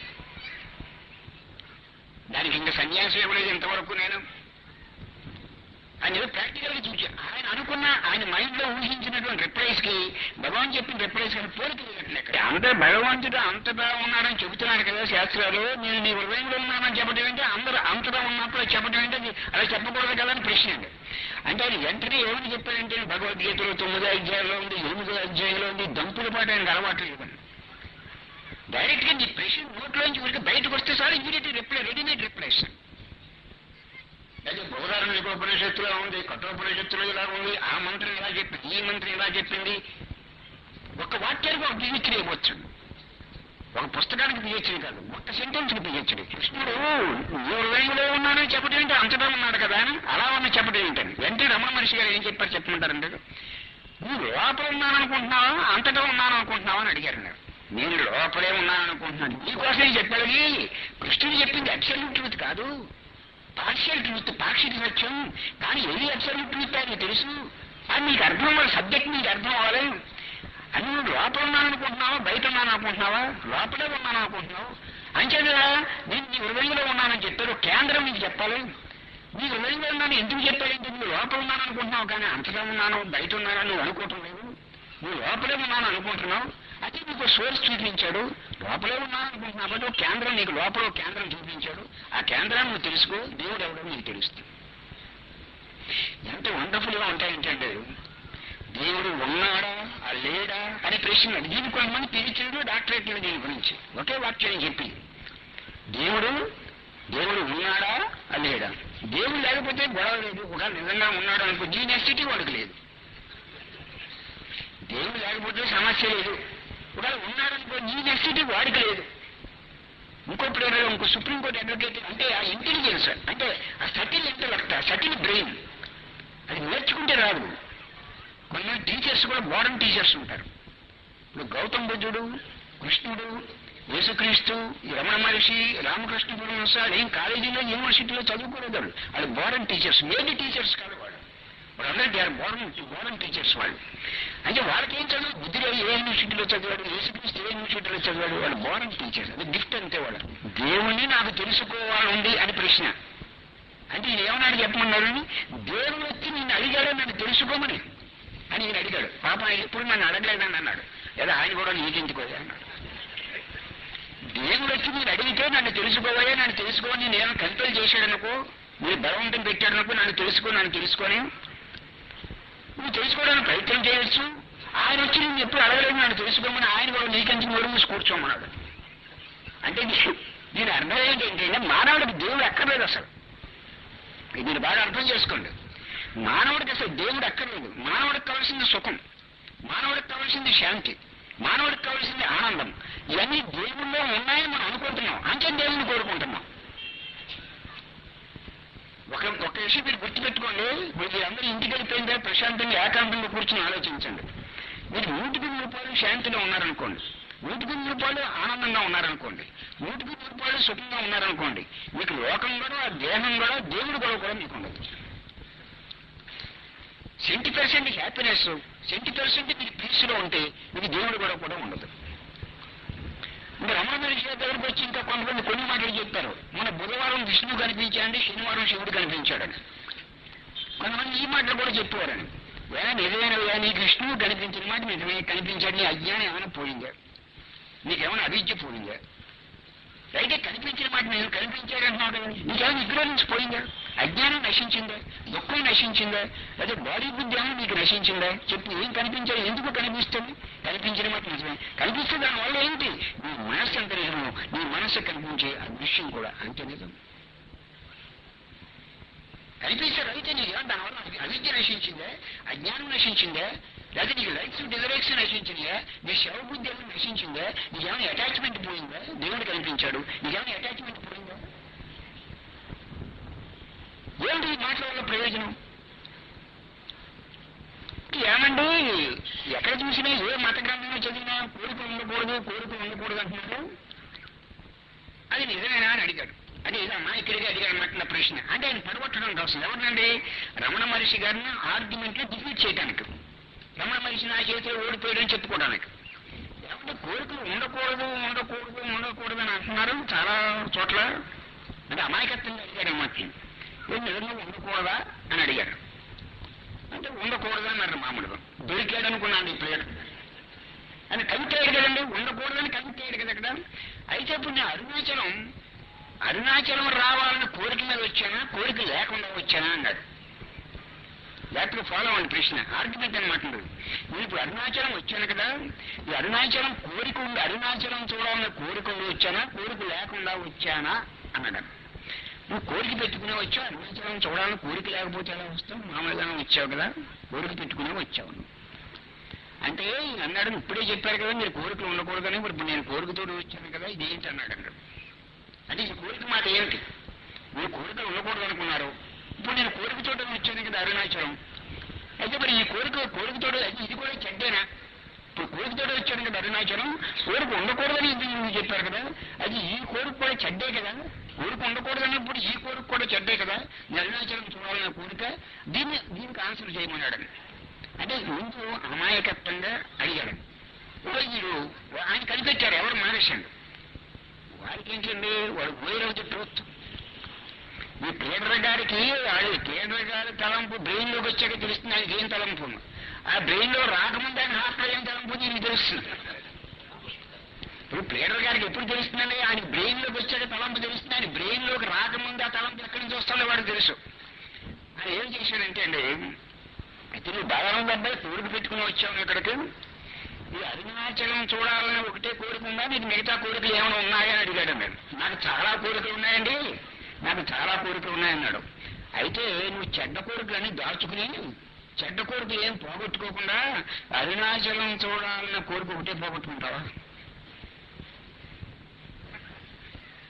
దానికి ఇంకా సన్యాసం ఇవ్వలేదు ఇంతవరకు నేను ఆయన ఏదో ప్రాక్టికల్ గా చూచాను ఆయన అనుకున్న ఆయన మైండ్ లో ఊహించినటువంటి రిప్లైస్ కి భగవాన్ చెప్పిన రిప్లైస్ కి పోలిక లేనట్లే అందరూ భగవంతుడు అంతటా ఉన్నాడని చెబుతున్నాడు కదా శాస్త్రాలు నేను నీ హృదయంలో ఉన్నానని చెప్పడం ఏంటి అందరూ అంతటా ఉన్నప్పుడు చెప్పడం ఏంటి అది అలా చెప్పకూడదు కదా అని ప్రశ్న అండి అంటే ఆయన వెంటనే ఏమని చెప్పారంటే భగవద్గీతలో తొమ్మిదో అధ్యాయంలో ఉంది ఎనిమిదో అధ్యాయంలో ఉంది దంపుల పాటు ఆయనకు అలవాటు లేదండి డైరెక్ట్ గా నీ ప్రశ్న నోట్లోంచి ఊరికి బయటకు వస్తే sir immediate reply readymade replies అదే బృహదారణ్య ఉపనిషత్తులో ఉంది కఠోపనిషత్తులో ఇలా ఉంది ఆ మంత్రం ఇలా చెప్పింది ఈ మంత్రం ఇలా చెప్పింది ఒక వాక్యానికి ఒక పిహెచ్డీ ఇవ్వచ్చు ఒక పుస్తకానికి పిహెచ్డీ కాదు ఒక్క సెంటెన్స్ కి పిహెచ్డీ కృష్ణుడు నీ హృదయంలో ఉన్నానని చెప్పడం ఏంటి అంతటా ఉన్నాడు కదా అని అలా ఉన్న చెప్పడం ఏంటని వెంటనే రమణ మహర్షి గారు ఏం చెప్పారు చెప్పమంటారంటే నువ్వు లోపల ఉన్నాను అనుకుంటున్నావా అంతటా ఉన్నాను అనుకుంటున్నావా అని అడిగారు నాకు నేను లోపలే ఉన్నాను అనుకుంటున్నాను నీకోసం చెప్పాడు కృష్ణుడు చెప్పింది అబ్సల్యూట్ ట్రూత్ కాదు పార్షియల్ ట్రూత్ పాక్షిక సత్యం కానీ ఏది అబ్సల్యూట్ ట్రూత్ అని తెలుసు అది నీకు అర్థం అవ్వాలి సబ్జెక్ట్ నీకు అర్థం అవ్వాలి అని నువ్వు లోపల ఉన్నాను అనుకుంటున్నావా బయట ఉన్నాను అనుకుంటున్నావా లోపలే ఉన్నాను అనుకుంటున్నావు అంచేత నేను నీ హృదయంలో ఉన్నానని చెప్పారు కేంద్రం నీకు చెప్పాలి నీ హృదయంలో ఉన్నాను ఎందుకు చెప్పాడంటే నువ్వు లోపల ఉన్నాను అనుకుంటున్నావు కానీ అంతటా ఉన్నాను బయట ఉన్నానని నువ్వు అనుకోవటం లేదు నువ్వు లోపలే ఉన్నాను అనుకుంటున్నావు అయితే నీకు సోర్స్ చూపించాడు లోపలే ఉన్నాను అనుకుంటున్నావు కాబట్టి ఒక కేంద్రం నీకు లోపల ఒక కేంద్రం చూపించాడు ఆ కేంద్రాన్ని నువ్వు తెలుసుకో దేవుడు ఎవడో నీకు తెలుస్తుంది ఎంత వండర్ఫుల్ గా ఉంటాయంటే దేవుడు ఉన్నాడా ఆ లేడా అనే ప్రశ్న దీనికి కొంతమంది పిలిచాడు డాక్టరేట్లు దీని గురించి ఒకే వాక్యం చెప్పి దేవుడు దేవుడు ఉన్నాడా ఆ లేడా దేవుడు లేకపోతే గొడవ లేదు ఒక నిజంగా ఉన్నాడు అనుకో దీని నెసిటీ వాడికి లేదు దేవుడు లేకపోతే సమస్య లేదు ఒకవేళ ఉన్నాడనుకో నీ నెసిటీ వాడికి లేదు ఇంకో ప్లేయర్ ఇంకో సుప్రీంకోర్టు అడ్వకేట్ అంటే ఆ ఇంటెలిజెన్స్ అంటే ఆ సటిల్ ఇంటలెక్ట్ ఆ సటిల్ బ్రెయిన్ అది నేర్చుకుంటే రాదు కొంతమంది టీచర్స్ కూడా మోడర్న్ టీచర్స్ ఉంటారు ఇప్పుడు గౌతమ్ బుద్ధుడు కృష్ణుడు యేసుక్రీస్తు ఈ రమణ మహర్షి రామకృష్ణ పరమహంస వాళ్ళు ఏం కాలేజీలో యూనివర్సిటీలో చదువుకోలేదు వాళ్ళు వాళ్ళు మోడర్న్ టీచర్స్ మేడ్ టీచర్స్ కాదు వాళ్ళు వాళ్ళందరూ they are modern modern teachers వాళ్ళు అంటే వాళ్ళకి ఏం చదువు బుద్ధుడు ఏ యూనివర్సిటీలో చదివాడు యేసుక్రీస్తు ఏ యూనివర్సిటీలో చదివాడు వాళ్ళు మోడర్న్ టీచర్స్ అది గిఫ్ట్ అంతే వాళ్ళు దేవుణ్ణి నాకు తెలుసుకోవాలండి అని ప్రశ్న అంటే ఈయన ఏమన్నాడు చెప్పమన్నారు దేవుడు వచ్చి నిన్ను అడిగాడు నన్ను తెలుసుకోమని అని ఈయన అడిగాడు పాప ఆయన ఎప్పుడు నన్ను అడగలేదని అన్నాడు లేదా ఆయన కూడా నీకెందుకు అన్నాడు దేవుడు వచ్చి నేను అడిగితే నన్ను తెలుసుకోవయ్యా నన్ను తెలుసుకోని నేను కంట్రోల్ చేశాడనుకో మీరు బలవంతం పెట్టాడనుకో నన్ను తెలుసుకో నన్ను తెలుసుకొని నువ్వు తెలుసుకోవడానికి ప్రయత్నం చేయొచ్చు ఆయన వచ్చి నేను ఎప్పుడు అడగలేదు నన్ను తెలుసుకోమని ఆయన కూడా నీకెందుకు నోరు మూసి కూర్చోమన్నాడు అంటే దీ- దీని అర్థం ఏంటంటే మానవుడికి దేవుడు అక్కర్లేదు అసలు ఇది మీరు బాగా అర్థం చేసుకోండి మానవుడికి అసలు దేవుడు అక్కర్లేదు మానవుడికి కావాల్సింది సుఖం మానవుడికి కావాల్సింది శాంతి మానవుడికి కావాల్సింది ఆనందం ఇవన్నీ దేవుల్లో ఉన్నాయని మనం అనుకుంటున్నాం అంటే దేవుడిని కోరుకుంటున్నాం ఒక ఒక విషయం మీరు గుర్తుపెట్టుకోండి ఇప్పుడు మీరందరూ ఇంటికి వెళ్ళిపోయిందే ప్రశాంతంగా ఏకాంతంగా కూర్చొని ఆలోచించండి మీరు నూటికి నూరు రూపాయలు శాంతిలో ఉన్నారనుకోండి నూటికి నూరు రూపాయలు ఆనందంగా ఉన్నారనుకోండి నూటికి నూరు రూపాయలు సుఖంగా ఉన్నారనుకోండి మీకు లోకం కూడా ఆ దేహం కూడా దేవుడు కూడా కూడా మీకు ఉండదు cent percent happiness cent percent మీకు పీస్లో ఉంటే మీకు దేవుడు కూడా కూడా ఉండదు ఇంకా రమణ మహర్షి దగ్గరికి వచ్చి ఇంకా కొంతమంది కొన్ని మాటలు చెప్పారు మన బుధవారం విష్ణువు కనిపించాడండి శనివారం శివుడు కనిపించాడని కొంతమంది ఈ మాటలు కూడా చెప్పేవారని వేళ నిజమైన వేళ నీకు విష్ణువు కనిపించిన మాట నిజమే కనిపించాడు నీ అజ్ఞానం ఏమైనా పోయిందా నీకేమైనా అవిద్య పోయిందా అయితే కనిపించిన మాట నేను కనిపించాడు అంటున్నావు కదా నీకేమైనా ఇగ్నోరెన్స్ పోయిందా అజ్ఞానం నశించిందా దుఃఖం నశించిందా అదే బాడీ బుద్ధి ఏమైనా నీకు నశించిందా చెప్పు ఏం కనిపించాడు ఎందుకు కనిపిస్తుంది కనిపించిన మాట నిజమే కనిపిస్తే దానివల్ల ఏంటి నీ మనస్సు ఎంత నిజమో నీ మనస్సు కనిపించే ఆ దృశ్యం కూడా అంతే నిజం కనిపించారు అయితే నీకు ఏమన్నా దానివల్ల అవి- అవిద్య నశించిందే అజ్ఞానం నశించిందే లేదా నీకు లైక్స్ డిజరైక్స్ నశించిందే నీ శవ బుద్ధి ఏమైనా నశించిందే నీకేమైనా అటాచ్మెంట్ పోయిందా దేవుడు కనిపించాడు నీకేమైనా అటాచ్మెంట్ పోయిందా ఏంటి ఈ మాటల వల్ల ప్రయోజనం ఏమండి ఎక్కడ చూసినా ఏ మత గ్రంథంలో చదివినా కోరిక ఉండకూడదు కోరిక ఉండకూడదు అంటున్నారు అది నిజమేనా అని అడిగాడు అది ఇదమ్మా ఇక్కడికి అడిగాడు అన్నమాట నా ప్రశ్న అంటే ఆయన పడగొట్టడం కోసం ఎవరినండి రమణ మహర్షి గారిని ఆర్గ్యుమెంట్ లో డిఫీట్ చేయడానికి రమణ మహర్షి నా చేతిలో ఓడిపోయాడని చెప్పుకోవడానికి ఏమంటే కోరికలు ఉండకూడదు ఉండకూడదు ఉండకూడదు అని అంటున్నారు చాలా చోట్ల అంటే అమాయకత్వంగా అడిగాడు అన్నమాట ఏం నిజంగా ఉండకూడదా అని అడిగాడు అంటే ఉండకూడదు అన్నారు మామూలుగా దొరికాడు అనుకున్నాను ఈ ప్లేయర్ అని కవితాడు కదండి ఉండకూడదని కవితాడు కదా అక్కడ అయితే ఇప్పుడు నేను అరుణాచలం అరుణాచలం రావాలని కోరిక మీద వచ్చానా కోరిక లేకుండా వచ్చానా అన్నాడు లేకపోతే ఫాలో అని ప్రశ్న ఆర్గ్యుమెంట్ అనమాట ఉండదు. నేను ఇప్పుడు అరుణాచలం వచ్చాను కదా ఈ అరుణాచలం కోరిక ఉండి అరుణాచలం చూడాలన్న కోరిక ఉండి వచ్చానా కోరిక లేకుండా వచ్చానా అన్నాడు నువ్వు కోరిక పెట్టుకునే వచ్చావు అరుణాచలం చూడాలని కోరిక లేకపోతే ఎలా వస్తావు మామూలుగానే వచ్చావు కదా కోరిక పెట్టుకునే వచ్చావు నువ్వు అంటే ఈయన అన్నాడు ఇప్పుడే చెప్పారు కదా మీరు కోరికలు ఉండకూడదని ఇప్పుడు నేను కోరికతో వచ్చాను కదా ఇది ఏంటి అన్నాడు అన్నాడు అంటే ఈ కోరిక మాట ఏమిటి మీరు కోరికలు ఉండకూడదు అనుకున్నారు ఇప్పుడు నేను కోరికతో వచ్చాను కదా అరుణాచలం అయితే మరి ఈ కోరిక కోరికతో అయితే ఇది కూడా చెడ్డేనా ఇప్పుడు కోరికతో వచ్చాను కదా అరుణాచలం కోరిక ఉండకూడదని ఇది నువ్వు చెప్పారు కదా అది ఈ కోరిక కూడా చెడ్డే కదా కోరిక ఉండకూడదన్నప్పుడు ఈ కోరిక కూడా చెడ్డే కదా ఈ అరుణాచలం చూడాలన్న కోరిక దీన్ని దీనికి ఆన్సర్ చేయమన్నాడు అంటే ముందు అమాయకత్వంగా అడిగాడు ఓ వీడు ఆయన కనిపెట్టారు ఎవరు మానేశాడు వారికి ఏంటండి వాడు గోయలో ట్రూత్ ఈ కేంద్ర గారికి వాడి కేంద్ర గారి తలంపు బ్రెయిన్ లోకి వచ్చాక తెలుస్తుంది ఆయనకి ఏం తలంపు ఆ బ్రెయిన్ లో రాకముందు ఆయన హార్ట్ ఏం తలంపు నీకు తెలుస్తుంది ఇప్పుడు ప్లేడర్ గారికి ఎప్పుడు తెలుస్తుందండి ఆయన బ్రెయిన్ లోకి వచ్చాక తలంపు తెలుస్తుంది ఆయన బ్రెయిన్ లోకి రాకముందు ఆ తలంపు ఎక్కడి నుంచి వస్తుందో వాడికి తెలుసు ఆయన ఏం చేశాడంటే అండి అయితే నువ్వు బాగా ఉందంటే కోరిక పెట్టుకుని వచ్చావు ఇక్కడికి ఈ అరుణాచలం చూడాలని ఒకటే కోరిక ఉందా నీకు మిగతా కోరికలు ఏమైనా ఉన్నాయా అని అడిగాడు నేను నాకు చాలా కోరికలు ఉన్నాయండి నాకు చాలా కోరికలు ఉన్నాయన్నాడు అయితే నువ్వు చెడ్డ కోరికలన్నీ దాచుకుని చెడ్డ కోరికలు ఏం పోగొట్టుకోకుండా అరుణాచలం చూడాలన్న కోరిక ఒకటే పోగొట్టుకుంటావా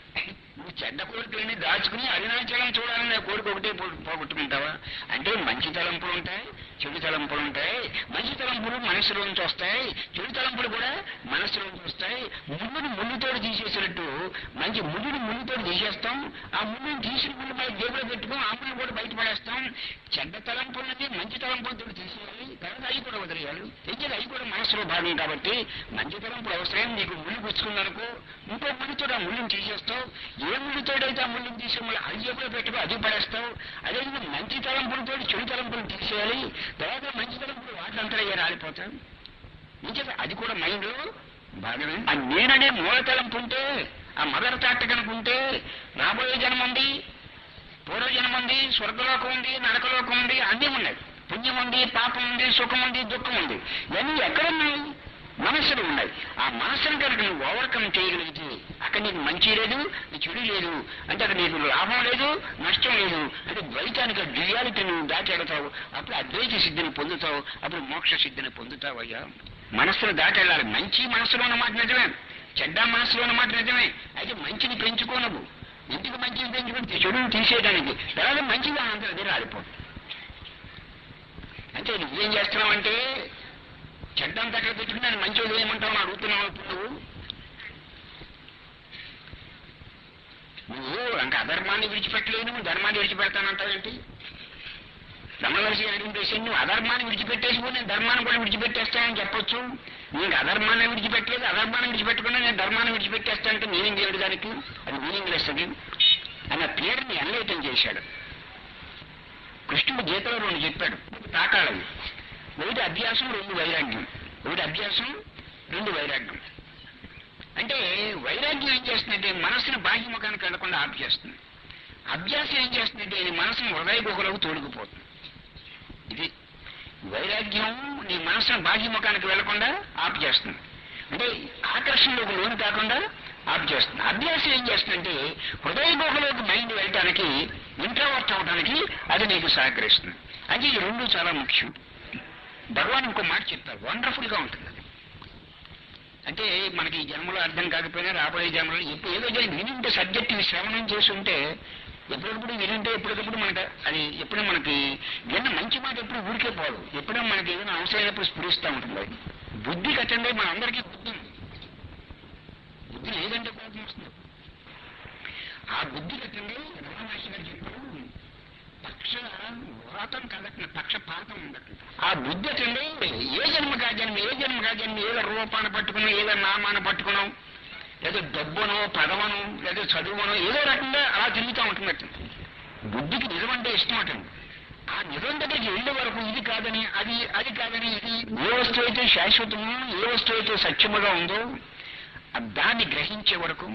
చెడ్డ కోరికలన్నీ దాచుకుని అరుణాచలం చూడాలనే కోరిక ఒకటే పో- పోగొట్టుకుంటావా అంటే మంచి తలంపులు ఉంటాయి చెడు తలంపులు ఉంటాయి మంచి తలంపులు మనసులోంచి వస్తాయి చెడు తలంపులు కూడా మనసులోంచి వస్తాయి ముళ్ళుని ముళ్ళుతోటి తీసేసినట్టు మంచి ముళ్ళుని ముళ్ళుతోటి తీసేస్తాం ఆ ముళ్ళుని తీసిన ముళ్ళు మన జేబులో పెట్టుకుని ఆ ముళ్ళు కూడా బయటపడేస్తాం చెడ్డ తలంపులన్నీ మంచి తలంపులతో తీసేయాలి తర్వాత అవి కూడా వదిలేయాలి తెచ్చేది అవి కూడా మనసులో భాగం కాబట్టి మంచి తలంపులు అవసరం నీకు ముళ్ళు పుచ్చుకుందనుకో ఇంకో ముళ్ళుతో ఆ ముళ్ళుని తీసేస్తావు ఏ ముళ్ళుతోడైతే ఆ ముళ్ళుని తీసే ముళ్ళు అది జేబులో పెట్టుకో అది పడేస్తావు అదేవిధంగా మంచి తలంపులతో చెడు తలంపులు తీసేయాలి తర్వాత మంచి తలంపులు వాటిలంతా ఏ రాలిపోతాం నిజంగా అది కూడా మైండ్ లో భాగమే ఆ నేననే మూల తలంపు ఉంటే ఆ మదర్ తాట కనుకుంటే రాబోయే జన్మ ఉంది పూర్వజన్మ ఉంది స్వర్గలోకం ఉంది నరకలోకం ఉంది అన్నీ ఉన్నాయి పుణ్యం ఉంది పాపం ఉంది సుఖం ఉంది దుఃఖం ఉంది ఇవన్నీ ఎక్కడున్నాయి మనస్సులు ఉన్నాయి ఆ మనస్సును కనుక నువ్వు ఓవర్కమ్ చేయగలిగితే అక్కడ నీకు మంచి లేదు చెడు లేదు అంటే అక్కడ నీకు లాభం లేదు నష్టం లేదు అంటే ద్వైతానికి డ్యూయాలిటీ నువ్వు దాటెడతావు అప్పుడు అద్వైత సిద్ధిని పొందుతావు అప్పుడు మోక్ష సిద్ధిని పొందుతావు అయ్యా మనస్సును దాటెళ్ళాలి మంచి మనస్సులో ఉన్న మాట నిజమే చెడ్డ మనస్సులో ఉన్న మాట నిజమే అయితే మంచిని పెంచుకోనవు ఎందుకు మంచిని పెంచుకుంటే చెడుని తీసేయడానికి తర్వాత మంచిగా అంతా అది రాలిపోతుంది అంటే నువ్వేం చేస్తున్నావంటే చెడ్డంతా అక్కడ పెట్టుకుని నేను మంచి వదిలేయమంటావు అని అడుగుతున్నావు ఇప్పుడు నువ్వు నువ్వు ఇంకా అధర్మాన్ని విడిచిపెట్టలేను ధర్మాన్ని విడిచిపెడతానంటావేంటి రమణవర్షి అడిగిన ప్రశ్న నువ్వు అధర్మాన్ని విడిచిపెట్టేసి పోయి నేను ధర్మాన్ని కూడా విడిచిపెట్టేస్తానని చెప్పొచ్చు నీకు అధర్మాన్ని విడిచిపెట్టలేదు అధర్మాన్ని విడిచిపెట్టకుండా నేను ధర్మాన్ని విడిచిపెట్టేస్తానంటే మీనింగ్ ఏడు దానికి అది మీనింగ్ లెస్ అది అన్న పేరుని అన్వేతం చేశాడు కృష్ణుడు గీతలో రెండు చెప్పాడు తాకాలవి ఒకటి అభ్యాసం రెండు వైరాగ్యం ఒకటి అభ్యాసం రెండు వైరాగ్యం అంటే వైరాగ్యం ఏం చేస్తుందంటే మనసును బాహ్యముఖానికి వెళ్లకుండా ఆపు చేస్తుంది అభ్యాసం ఏం చేస్తుందంటే ఇది మనసును హృదయ గుహలోకి తోడుకుపోతుంది ఇది వైరాగ్యం నీ మనసును బాహ్యముఖానికి వెళ్లకుండా ఆపు చేస్తుంది అంటే ఆకర్షణలోకి లోను కాకుండా ఆపు చేస్తుంది అభ్యాసం ఏం చేస్తుందంటే హృదయ గుహలోకి మైండ్ వెళ్ళటానికి ఇంట్రావర్ట్ అవడానికి అది నీకు సహకరిస్తుంది అంటే ఈ రెండు చాలా ముఖ్యం భగవాన్ ఇంకో మాట చెప్తారు వండర్ఫుల్ గా ఉంటుంది అది అంటే మనకి ఈ జన్మలో అర్థం కాకపోయినా రాబోయే జన్మలో ఎప్పుడు ఏదో జరిగి వినింటే సబ్జెక్ట్ శ్రవణం చేసి ఉంటే ఎప్పుడెప్పుడు వినింటే ఎప్పటికప్పుడు మనకి అది ఎప్పుడు మనకి విన్న మంచి మాట ఎప్పుడు ఊరికే పోదు ఎప్పుడో మనకి ఏదైనా అవసరమైనప్పుడు స్ఫురిస్తూ ఉంటుంది అది బుద్ధి కట్టండి మన అందరికీ బుద్ధి ఉంది బుద్ధి లేదంటే కోపం వస్తుంది ఆ బుద్ధి కట్టండి రమణమహర్షి గారు చెప్పారు పక్ష వాతం కదట్టిన పక్షపాతం ఉండదు ఆ బుద్ధి అటండి ఏ జన్మ కా జన్మ ఏ జన్మ కా జన్మ ఏదో రూపాన్ని పట్టుకున్నాం ఏదో నామాన్ని పట్టుకున్నాం ఏదో డబ్బునో పదవనో లేదా చదువునో ఏదో రకంగా అలా తిరుగుతూ ఉంటున్నట్టు బుద్ధికి నిజం అంటే ఇష్టం అటండి ఆ నిజం దగ్గరికి వెళ్ళే వరకు ఇది కాదని అది అది కాదని ఇది ఏ వస్తువు అయితే శాశ్వతమో ఏ వస్తువు అయితే సత్యముగా ఉందో ఆ దాన్ని గ్రహించే వరకు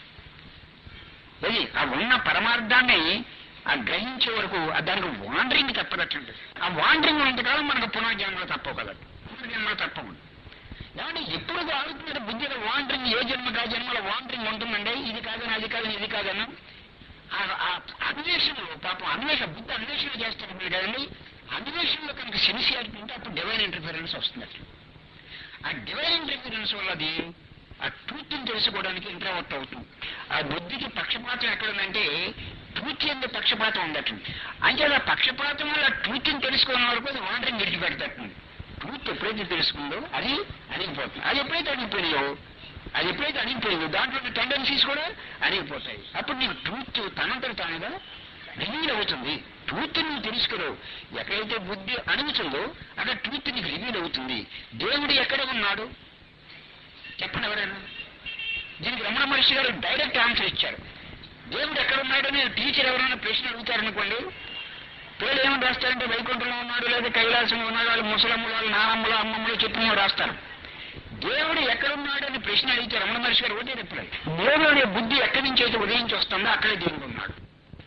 అది ఆ ఉన్న పరమార్థాన్ని ఆ గ్రహించే వరకు ఆ దానికి వాండరింగ్ తప్పదట్టండి ఆ వాండరింగ్ ఉన్నంతకాలం మనకు పునర్జన్మలు తప్పవు కదా పునర్జన్మలు తప్పవు ఏమంటే ఎప్పుడు ఆడుతున్న బుద్ధి వాండరింగ్ ఏ జన్మ కా జన్మల వాండరింగ్ ఉంటుందండి ఇది కాదని అది కాదని ఇది కాదని ఆ- ఆ అన్వేషణలో పాపం అన్వేషణ బుద్ధి అన్వేషణ చేస్తున్నప్పుడు కదండి అన్వేషణలో కనుక సిన్సియారిటీ ఉంటే అప్పుడు డివైన్ ఇంటర్ఫిరెన్స్ వస్తుంది అట్లా ఆ డివైన్ ఇంటర్ఫిరెన్స్ వల్ల అది ఆ ట్రూత్ తెలుసుకోవడానికి ఇంట్రావర్ట్ అవుతుంది ఆ బుద్ధికి పక్షపాతం ఎక్కడుందంటే ట్రూత్ ఎందు పక్షపాతం ఉండట అంటే ఆ పక్షపాతం వల్ల ట్రూత్ తెలుసుకున్న వరకు అది వాండరింగ్ విడిచిపెడతాడు ట్రూత్ ఎప్పుడైతే తెలుసుకుందో అది అణిగిపోతుంది అది ఎప్పుడైతే అణిగిపోయిందో అది ఎప్పుడైతే అణిగిపోయిందో దాంట్లో టెండెన్సీస్ కూడా అణిగిపోతాయి అప్పుడు నీకు ట్రూత్ తనంతట తానుగా రివీల్ అవుతుంది ట్రూత్ నువ్వు తెలుసుకోలేవు ఎక్కడైతే బుద్ధి అణుగుతుందో అక్కడ ట్రూత్ నీకు రివీల్ అవుతుంది దేవుడు ఎక్కడ ఉన్నాడు చెప్పండి ఎవరైనా దీనికి రమణ మహర్షి గారు డైరెక్ట్ ఆన్సర్ ఇచ్చారు దేవుడు ఎక్కడ ఉన్నాడని టీచర్ ఎవరైనా ప్రశ్న అడుగుతారనుకోండి పిల్లలు ఏమని రాస్తారంటే వైకుంఠంలో ఉన్నాడు లేదా కైలాసంలో ఉన్నాడు వాళ్ళు ముసలమ్మ వాళ్ళు నానమ్మలు అమ్మమ్మలు చెప్పిన రాస్తారు దేవుడు ఎక్కడున్నాడని ప్రశ్న అడిగితే రమణ మహర్షి గారు ఒకటే చెప్పలేదు దేవుడు అనే బుద్ధి ఎక్కడి నుంచి అయితే ఉదయించి వస్తుందో అక్కడే దేవుడు ఉన్నాడు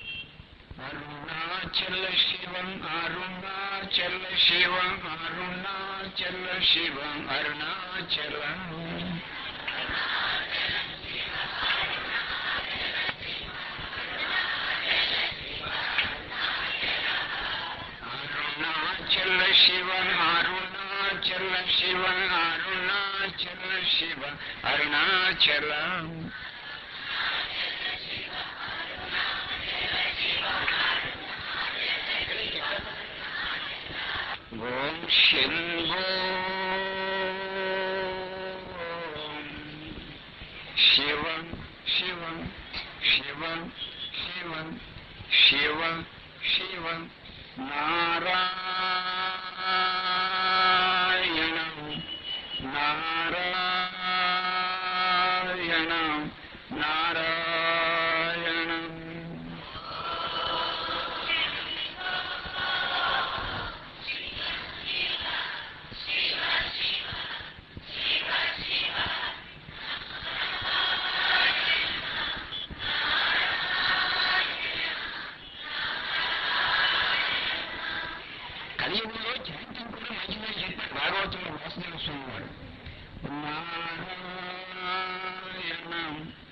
అరుణాచల శివం అరుణాచల శివం అరుణాచల శివం అరుణాచలం అరుణాచల శివ అరుణాచల శివ అరుణాచల శివ అరుణాచల శంభో శివం శివం శివం శివం శివం శివం నారాయణం నారాయణం నారాయణం కలియుగంలో చాంటింగ్ కూడా మంచిదని చెప్పారు భాగవతంలో వాసుదేవ స్వామి వారు నారాయణం